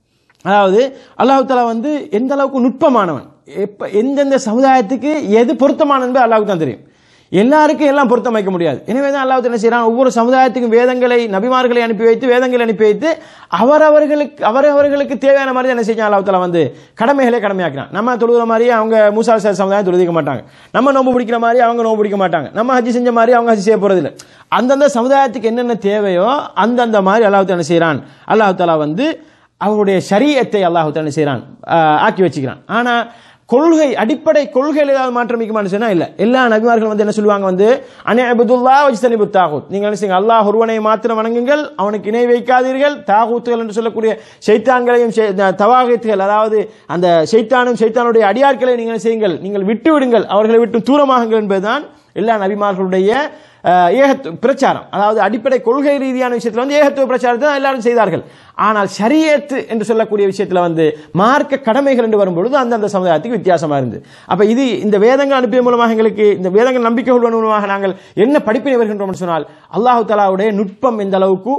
அதாவது அல்லாஹ் தஆலா வந்து எந்த அளவுக்கு நுட்பமானவன் எப்ப எந்தெந்த சமுதாயத்துக்கு எது பொருத்தமானது என்பது அல்லாஹ்வுக்கு தான் தெரியும் எல்லாருக்கும் எல்லாம் பொருத்தம் வைக்க முடியாது எனவே தான் அல்லாஹ் என்ன செய்யறான் ஒவ்வொரு சமுதாயத்துக்கும் வேதங்களை நபிமார்களை அனுப்பி வைத்து வேதங்களை அனுப்பி வைத்து அவரவர்களுக்கு அவரவர்களுக்கு தேவையான மாதிரி என்ன செய்யலாம் அல்லாஹ் தஆலா வந்து கடமைகளை கடமையாக்கிறான் நம்ம தொழுகிற மாதிரி அவங்க மூசா அலைஹிஸ்ஸலாம் சமுதாயம் தொழுதிக்க மாட்டாங்க நம்ம நோன்பு பிடிக்கிற மாதிரி அவங்க நோன்பு பிடிக்க மாட்டாங்க நம்ம ஹஜ்ஜி செஞ்ச மாதிரி அவங்க ஹஜ்ஜி செய்ய போறதில்லை அந்தந்த சமுதாயத்துக்கு என்னென்ன தேவையோ அந்தந்த மாதிரி அல்லாஹ் தஆலா என்ன செய்யறான் அல்லாஹ் தஆலா வந்து அவருடைய ஷரியத்தை அல்லாஹ் என்ன செய்கிறான் ஆஹ் ஆக்கி வச்சுக்கிறான் ஆனா கொள்கை அடிப்படை கொள்கையில் ஏதாவது மாற்றம் மிக்கமானு சொன்னா இல்ல எல்லா நபிமார்களும் வந்து என்ன சொல்லுவாங்க வந்து அனே அபுதுல்லா வஜ்தனி தாகூத் நீங்கள் என்ன செய்யுங்க அல்லாஹ் ஒருவனை மாத்திரம் வணங்குங்கள் அவனுக்கு இணை வைக்காதீர்கள் தாகூத்துகள் என்று சொல்லக்கூடிய ஷைத்தான்களையும் ஷை- தவாகத்துகள் அதாவது அந்த ஷைத்தானும் ஷைத்தானுடைய அடியார்களை நீங்கள் என்ன செய்யுங்கள் நீங்கள் விட்டு விடுங்கள் அவர்களை விட்டு தூரமாகுங்கள் என்பதுதான் எல்லா நபிமார்களுடைய அஹ், ஏகத்துவ பிரச்சாரம் அதாவது அடிப்படை கொள்கை ரீதியான விஷயத்தில் வந்து ஏகத்துவ பிரச்சாரத்தை தான் எல்லாரும் செய்தார்கள் ஆனால் ஷரியத்து என்று சொல்லக்கூடிய விஷயத்தில் வந்து மார்க்க கடமைகள் என்று வரும்பொழுது அந்தந்த சமுதாயத்துக்கு வித்தியாசமா இருந்து அப்ப இது இந்த வேதங்கள் அனுப்பிய மூலமாக எங்களுக்கு இந்த வேதங்கள் நம்பிக்கை கொள்வதன் மூலமாக நாங்கள் என்ன படிப்பினை வருகின்றோம் என்று சொன்னால் அல்லாஹு தஆலாவுடைய நுட்பம் எந்த அளவுக்கு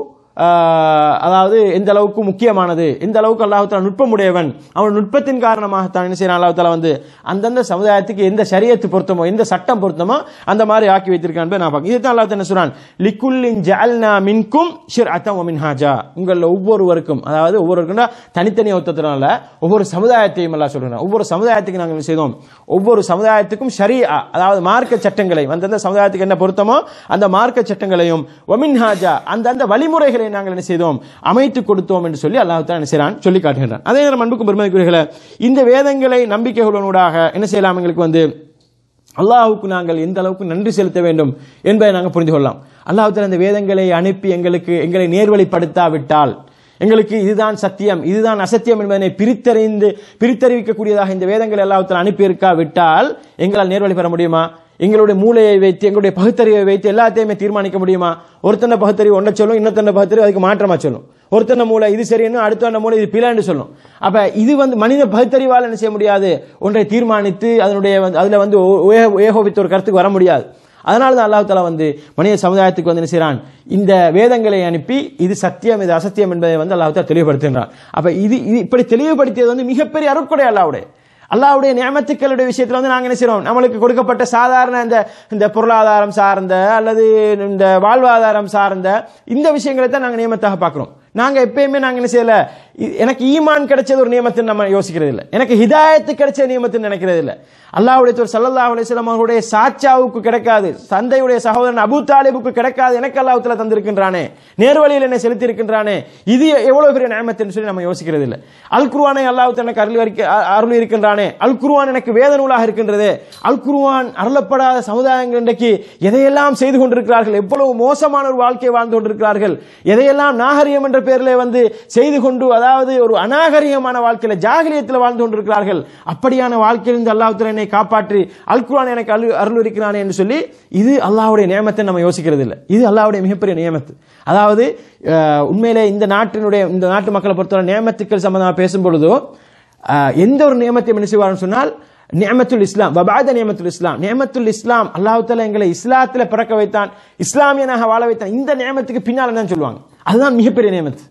ஆஹ், அதாவது எந்த அளவுக்கு முக்கியமானது எந்த அளவுக்கு அல்லாஹு தாலா நுட்பமுடையவன் அவன் நுட்பத்தின் காரணமாக தான் என்ன செய்யறான் அல்லாஹு தாலா வந்து அந்தந்த சமுதாயத்துக்கு எந்த சரியத்து பொருத்தமோ எந்த சட்டம் பொருத்தமோ அந்த மாதிரி ஆக்கி வைத்திருக்கான் என்பதை நான் பார்க்க இதுதான் அல்லாஹ் என்ன சொல்றான் லிக்குல்லின் ஜஅல்னா மின்கும் ஷிர்அத்தம் வ மின்ஹாஜா உங்கள் ஒவ்வொருவருக்கும் அதாவது ஒவ்வொருவருக்கும் தனித்தனி ஒத்தத்தினால ஒவ்வொரு சமுதாயத்தையும் எல்லாம் சொல்றான் ஒவ்வொரு சமுதாயத்துக்கு நாங்கள் என்ன செய்தோம் ஒவ்வொரு சமுதாயத்துக்கும் ஷரீஆ அதாவது மார்க்க சட்டங்களை அந்தந்த சமுதாயத்துக்கு என்ன பொருத்தமோ அந்த மார்க்க சட்டங்களையும் ஒமின்ஹாஜா அந்தந்த வழிமுறைகளை நாங்கள் என்ன செய்தோம் அமைத்து கொடுத்தோம் என்று சொல்லி அல்லாஹ் தான் என்ன செய்றான் சொல்லி காட்டுகின்றான் அதே நேரம் அன்புக்கும் பெருமதிக்குரியர்களே இந்த வேதங்களை நம்பிக்கைகளுடனூடாக என்ன செய்யலாம் எங்களுக்கு வந்து அல்லாஹ்வுக்கு நாங்கள் எந்த அளவுக்கு நன்றி செலுத்த வேண்டும் என்பதை நாங்கள் புரிந்து கொள்ளலாம் அல்லாஹ் தஆலா இந்த வேதங்களை அனுப்பி எங்களுக்கு எங்களை நேர்வழிப்படுத்தாவிட்டால் எங்களுக்கு இதுதான் சத்தியம் இதுதான் அசத்தியம் என்பதனை பிரித்தறிந்து பிரித்தறிவிக்கக்கூடியதாக இந்த வேதங்களை அல்லாஹ் தஆலா அனுப்பி இருக்காவிட்டால் எங்களால் நேர்வழி பெற முடியுமா எங்களுடைய மூளையை வைத்து எங்களுடைய பகுத்தறிவை வைத்து எல்லாத்தையுமே தீர்மானிக்க முடியுமா ஒருத்தன பகுத்தறிவு ஒன்றை சொல்லும் இன்னொருத்தன பகுத்தறிவு அதுக்கு மாற்றமா சொல்லும் ஒருத்தன மூளை இது சரின்னு அடுத்த மூளை இது பிளான்னு சொல்லும் அப்ப இது வந்து மனித பகுத்தறிவால் என்ன செய்ய முடியாது ஒன்றை தீர்மானித்து அதனுடைய வந்து- அதுல வந்து ஓ- ஏக- ஏகோபித்த ஒரு கருத்துக்கு வர முடியாது அதனால தான் அல்லாஹ் தஆலா வந்து மனித சமுதாயத்துக்கு வந்து என்ன செய்றான் இந்த வேதங்களை அனுப்பி இது சத்தியம் இது அசத்தியம் என்பதை வந்து அல்லாஹ் தஆலா தெளிவுபடுத்துகிறான் அப்ப இது இது இப்படி தெளிவுபடுத்தியது வந்து மிகப்பெரிய அருட்கொடை அல்லாஹ்வுடைய அல்லாஹ்வுடைய நியமத்துக்களுடைய விஷயத்துல வந்து நாங்க என்ன செய்றோம் நம்மளுக்கு கொடுக்கப்பட்ட சாதாரண இந்த இந்த பொருளாதாரம் சார்ந்த அல்லது இந்த வாழ்வாதாரம் சார்ந்த இந்த விஷயங்களை தான் நாங்க நியமத்தாக பார்க்கிறோம் நாங்க எப்பயுமே நாங்க என்ன செய்யல இ- எனக்கு ஈமான் கிடைச்சது ஒரு நியமத்தை நம்ம யோசிக்கிறது இல்லை எனக்கு ஹிதாயத்து கிடைச்ச நியமத்துன்னு நினைக்கிறது இல்லை அல்லாஹ்வுடைய தூதர் ஸல்லல்லாஹு அலைஹி வஸல்லம் அவருடைய சாச்சாவுக்கு கிடைக்காது தந்தையுடைய சகோதரன் அபூ தாலிபுக்கு கிடைக்காது எனக்கு அல்லாஹ் தஆலா தந்திருக்கின்றானே நேர்வழியில் என்னை செலுத்தி இருக்கின்றானே இது எவ்வளவு பெரிய நியமத்துன்னு சொல்லி நம்ம யோசிக்கிறது இல்லை அல் குர்ஆனை அல்லாஹ் தஆலா எனக்கு அருள் அறிக்க- அ- அருள் இருக்கின்றானே அல் குர்ஆன் எனக்கு வேத நூலாக இருக்கின்றது அல் குர்ஆன் அருளப்படாத சமுதாயங்கள் இன்றைக்கு எதையெல்லாம் செய்து கொண்டிருக்கிறார்கள் எவ்வளவு மோசமான ஒரு வாழ்க்கையை வாழ்ந்து கொண்டிருக்கிறார்கள் எதையெல்லாம் நாகரிகம் என்ற பெயரில் வந்து செய்து கொண்டு அதாவது ஒரு அநாகரிகமான வாழ்க்கையில ஜாகிலியத்தில் வாழ்ந்து கொண்டிருக்கிறார்கள் அப்படியான வாழ்க்கையிலிருந்து அல்லாஹ் தஆலா என்னை காப்பாற்றி அல் குர்ஆன் எனக்கு அருள் அருள் இருக்கிறானே என்று சொல்லி இது அல்லாஹ்வுடைய நியமத்தை நம்ம யோசிக்கிறது இல்லை இது அல்லாஹ்வுடைய மிகப்பெரிய நியமத்து அதாவது அஹ், உண்மையிலே இந்த நாட்டினுடைய இந்த நாட்டு மக்களை பொறுத்தவரை நியமத்துக்கள் சம்பந்தமாக பேசும் பொழுதோ அஹ், எந்த ஒரு நியமத்தையும் என்ன செய்வார்னு சொன்னால் நியமத்துல் இஸ்லாம் வபாத நியமத்துல் இஸ்லாம் நியமத்துல் இஸ்லாம் அல்லாஹ் தஆலா எங்களை இஸ்லாத்துல பிறக்க வைத்தான் இஸ்லாமியனாக வாழ வைத்தான் இந்த நியமத்துக்கு பின்னால் தான் சொல்லுவாங்க அதுதான் மிகப்பெரிய நியமத்து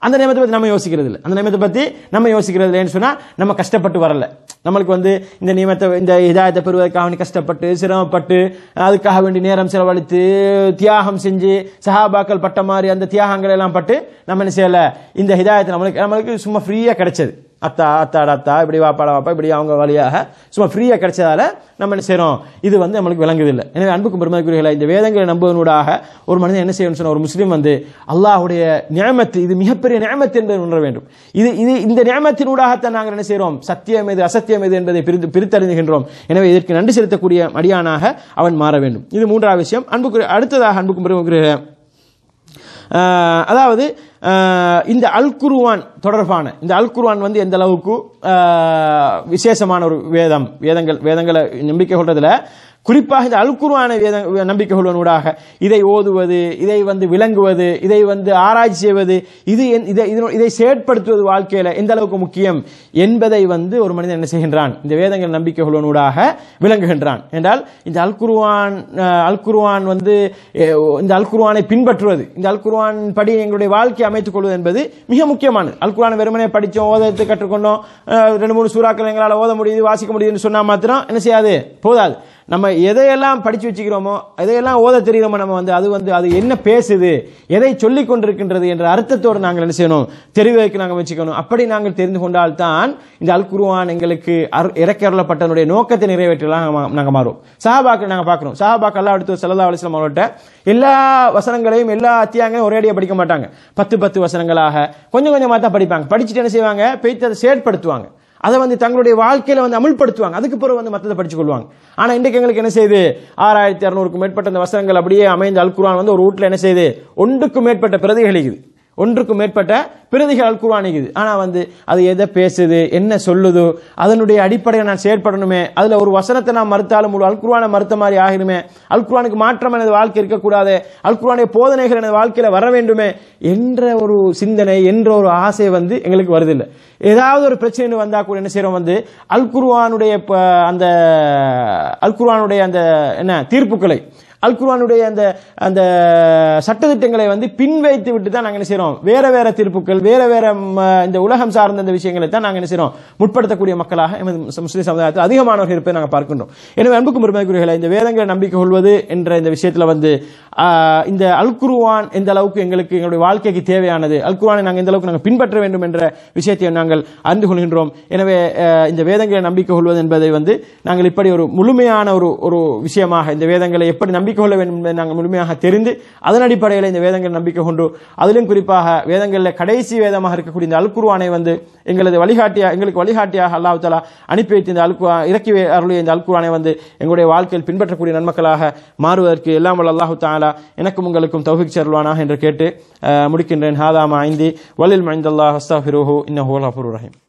அந்த நியமத்தை பத்தி நம்ம யோசிக்கிறது இல்லை அந்த நியமத்தை பத்தி நம்ம யோசிக்கிறது இல்லைன்னு சொன்னா நம்ம கஷ்டப்பட்டு வரல நம்மளுக்கு வந்து இந்த நியமத்தை இந்த இதாயத்தை பெறுவதற்காக வேண்டி கஷ்டப்பட்டு சிரமப்பட்டு அதுக்காக வேண்டி நேரம் செலவழித்து தியாகம் செஞ்சு சஹாபாக்கள் பட்ட மாதிரி அந்த தியாகங்கள் எல்லாம் பட்டு நம்ம என்ன செய்யல இந்த ஹிதாயத்தை நம்மளுக்கு நம்மளுக்கு சும்மா ஃப்ரீயா கிடைச்சது அத்தா அத்தாட அத்தா இப்படி வாப்பாட வாப்பா இப்படி அவங்க வழியாக சும்மா ஃப்ரீயா கிடைச்சதால நம்ம என்ன செய்றோம் இது வந்து நம்மளுக்கு விளங்குதில்லை எனவே அன்புக்கும் பெருமதிக்குரியலை இந்த வேதங்களை நம்புவதனூடாக ஒரு மனிதன் என்ன செய்யணும்னு சொன்னா ஒரு முஸ்லீம் வந்து அல்லாஹ்வுடைய நியமத்து இது மிகப்பெரிய நியமத்து என்பதை உணர வேண்டும் இது இது இந்த நியமத்தினூடாகத்தான் நாங்கள் என்ன செய்றோம் சத்தியம் எது அசத்தியம் எது என்பதை பிரித்து பிரித்தறிந்துகின்றோம் எனவே இதற்கு நன்றி செலுத்தக்கூடிய மடியானாக அவன் மாற வேண்டும் இது மூன்றாவது விஷயம் அன்புக்கு அடுத்ததாக அன்புக்கும் பெருமதிக்குரிய ஆஹ் அதாவது ஆஹ் இந்த அல் குருவான் தொடர்பான இந்த அல் குருவான் வந்து எந்த அளவுக்கு ஆஹ் விசேஷமான ஒரு வேதம் வேதங்கள் வேதங்களை நம்பிக்கை கொள்றதுல குறிப்பாக இந்த அல் குர்ஆனை வேத நம்பிக்கை கொள்வனூடாக இதை ஓதுவது இதை வந்து விளங்குவது இதை வந்து ஆராய்ச்சி செய்வது இது என்- இதை இதனு- இதை செயற்படுத்துவது வாழ்க்கையில எந்த அளவுக்கு முக்கியம் என்பதை வந்து ஒரு மனிதன் என்ன செய்கின்றான் இந்த வேதங்கள் நம்பிக்கை கொள்வனூடாக விளங்குகின்றான் என்றால் இந்த அல் குர்ஆன் அஹ், அல் குர்ஆன் வந்து அஹ், இந்த அல் குர்ஆனை பின்பற்றுவது இந்த அல் குர்ஆன் படி எங்களுடைய வாழ்க்கையை அமைத்துக் கொள்வது என்பது மிக முக்கியமானது அல் குர்ஆன் வெறுமனே படிச்சோம் ஓதத்தை கற்றுக்கொண்டோம் அஹ், ரெண்டு மூணு சூறாக்கள் எங்களால் ஓத முடியுது வாசிக்க முடியுதுன்னு சொன்னா மாத்திரம் என்ன செய்யாது போதாது நம்ம எதையெல்லாம் படிச்சு வச்சுக்கிறோமோ எதையெல்லாம் ஓத தெரியுறோமோ நம்ம வந்து அது வந்து அது என்ன பேசுது எதை சொல்லிக் கொண்டிருக்கின்றது என்ற அர்த்தத்தோடு நாங்கள் என்ன செய்யணும் தெரிவதற்கு நாங்கள் வச்சுக்கணும் அப்படி நாங்கள் தெரிந்து கொண்டால்தான் இந்த அல் குர்ஆன் எங்களுக்கு அரு- இறக்கருளப்பட்டதனுடைய நோக்கத்தை நிறைவேற்றலாம் நாங்க- நாங்க மாறும் சஹாபாக்கள் நாங்க பார்க்கிறோம் சஹாபாக்கள் எல்லாம் அடுத்து சல்லா அலிஸ்லாம் அவர்கிட்ட எல்லா வசனங்களையும் எல்லா அத்தியாயங்களையும் ஒரேடியாக படிக்க மாட்டாங்க பத்து பத்து வசனங்களாக கொஞ்சம் கொஞ்சமாக தான் படிப்பாங்க படிச்சுட்டு என்ன செய்வாங்க பெய்த்து அதை செயற்படுத்துவாங்க அதை வந்து தங்களுடைய வாழ்க்கையில வந்து அமுல்படுத்துவாங்க அதுக்கு பிறகு வந்து மற்றதை படிச்சு கொள்வாங்க ஆனா இன்றைக்கு எங்களுக்கு என்ன செய்யுது ஆறாயிரத்தி அறுநூறுக்கும் மேற்பட்ட அந்த வசனங்கள் அப்படியே அமைந்த அல்குரான் வந்து ஒரு வீட்டில் என்ன செய்யுது ஒன்றுக்கும் மேற்பட்ட பிரதிகள் இருக்குது ஒன்றுக்கும் மேற்பட்ட பிரதிகள் அல்குரான் இருக்குது ஆனா வந்து அது எதை பேசுது என்ன சொல்லுதோ அதனுடைய அடிப்படையில் நான் செயற்படணுமே அதுல ஒரு வசனத்தை நான் மறுத்தாலும் ஒரு அல்குர்ஆனை மறுத்த மாதிரி ஆகிருமே அல்குர்ஆனுக்கு மாற்றம் எனது வாழ்க்கை இருக்கக்கூடாது அல்குர்ஆனுடைய போதனைகள் எனது வாழ்க்கையில வர வேண்டுமே என்ற ஒரு சிந்தனை என்ற ஒரு ஆசை வந்து எங்களுக்கு வருதில்லை ஏதாவது ஒரு பிரச்சனை வந்தா கூட என்ன செய்யறோம் வந்து அல் குர்ஆனுடைய ப- அந்த அல் குர்ஆனுடைய அந்த என்ன தீர்ப்புகளை அல் குர்ஆனுடைய அந்த அந்த சட்டதிட்டங்களை வந்து பின் வைத்து விட்டு தான் நாங்கள் என்ன செய்றோம் வேற வேற தீர்ப்புகள் வேற வேற ம், இந்த உலகம் சார்ந்த இந்த விஷயங்களை தான் நாங்கள் என்ன செய்றோம் முற்படுத்தக்கூடிய மக்களாக எமது முஸ்- முஸ்லிம் சமுதாயத்தில் அதிகமானவர்கள் இருப்பதை நாங்கள் பார்க்கின்றோம் எனவே அன்புக்கும் பெருமைக்குரியர்களை இந்த வேதங்களை நம்பிக்கை கொள்வது என்ற இந்த விஷயத்தில் வந்து ஆஹ், இந்த அல் குர்ஆன் எந்த அளவுக்கு எங்களுக்கு எங்களுடைய வாழ்க்கைக்கு தேவையானது அல் குர்ஆனை நாங்கள் எந்த அளவுக்கு நாங்கள் பின்பற்ற வேண்டும் என்ற விஷயத்தை நாங்கள் அறிந்து கொள்கின்றோம் எனவே அஹ், இந்த வேதங்களை நம்பிக்கை கொள்வது என்பதை வந்து நாங்கள் இப்படி ஒரு முழுமையான ஒரு ஒரு விஷயமாக இந்த வேதங்களை எப்படி நம்பிக்கை கொள்ள வேண்டும் என்பதை நாங்கள் முழுமையாக தெரிந்து அதன் அடிப்படையில் இந்த வேதங்கள் நம்பிக்கை கொண்டு அதிலும் குறிப்பாக வேதங்களில் கடைசி வேதமாக இருக்கக்கூடிய இந்த அல் குர்ஆனை வந்து எங்களது வழிகாட்டியாக எங்களுக்கு வழிகாட்டியாக அல்லாஹ் தஆலா அனுப்பி வைத்த இந்த அல் குர்ஆன் இறக்கி வே- அருளிய இந்த அல் குர்ஆனை வந்து எங்களுடைய வாழ்க்கையில் பின்பற்றக்கூடிய நன்மக்களாக மாறுவதற்கு எல்லாம் வல்ல அல்லாஹு தஆலா எனக்கும் உங்களுக்கும் தௌஃபிக் சர்வானாக என்று கேட்டு அஹ், முடிக்கின்றேன் ஹாதாமா ஐந்தி வலில் மைந்தல்லாஹ் அஸ்தாஃபிருஹு இன்னஹு அல் கஃபூருர் ரஹீம்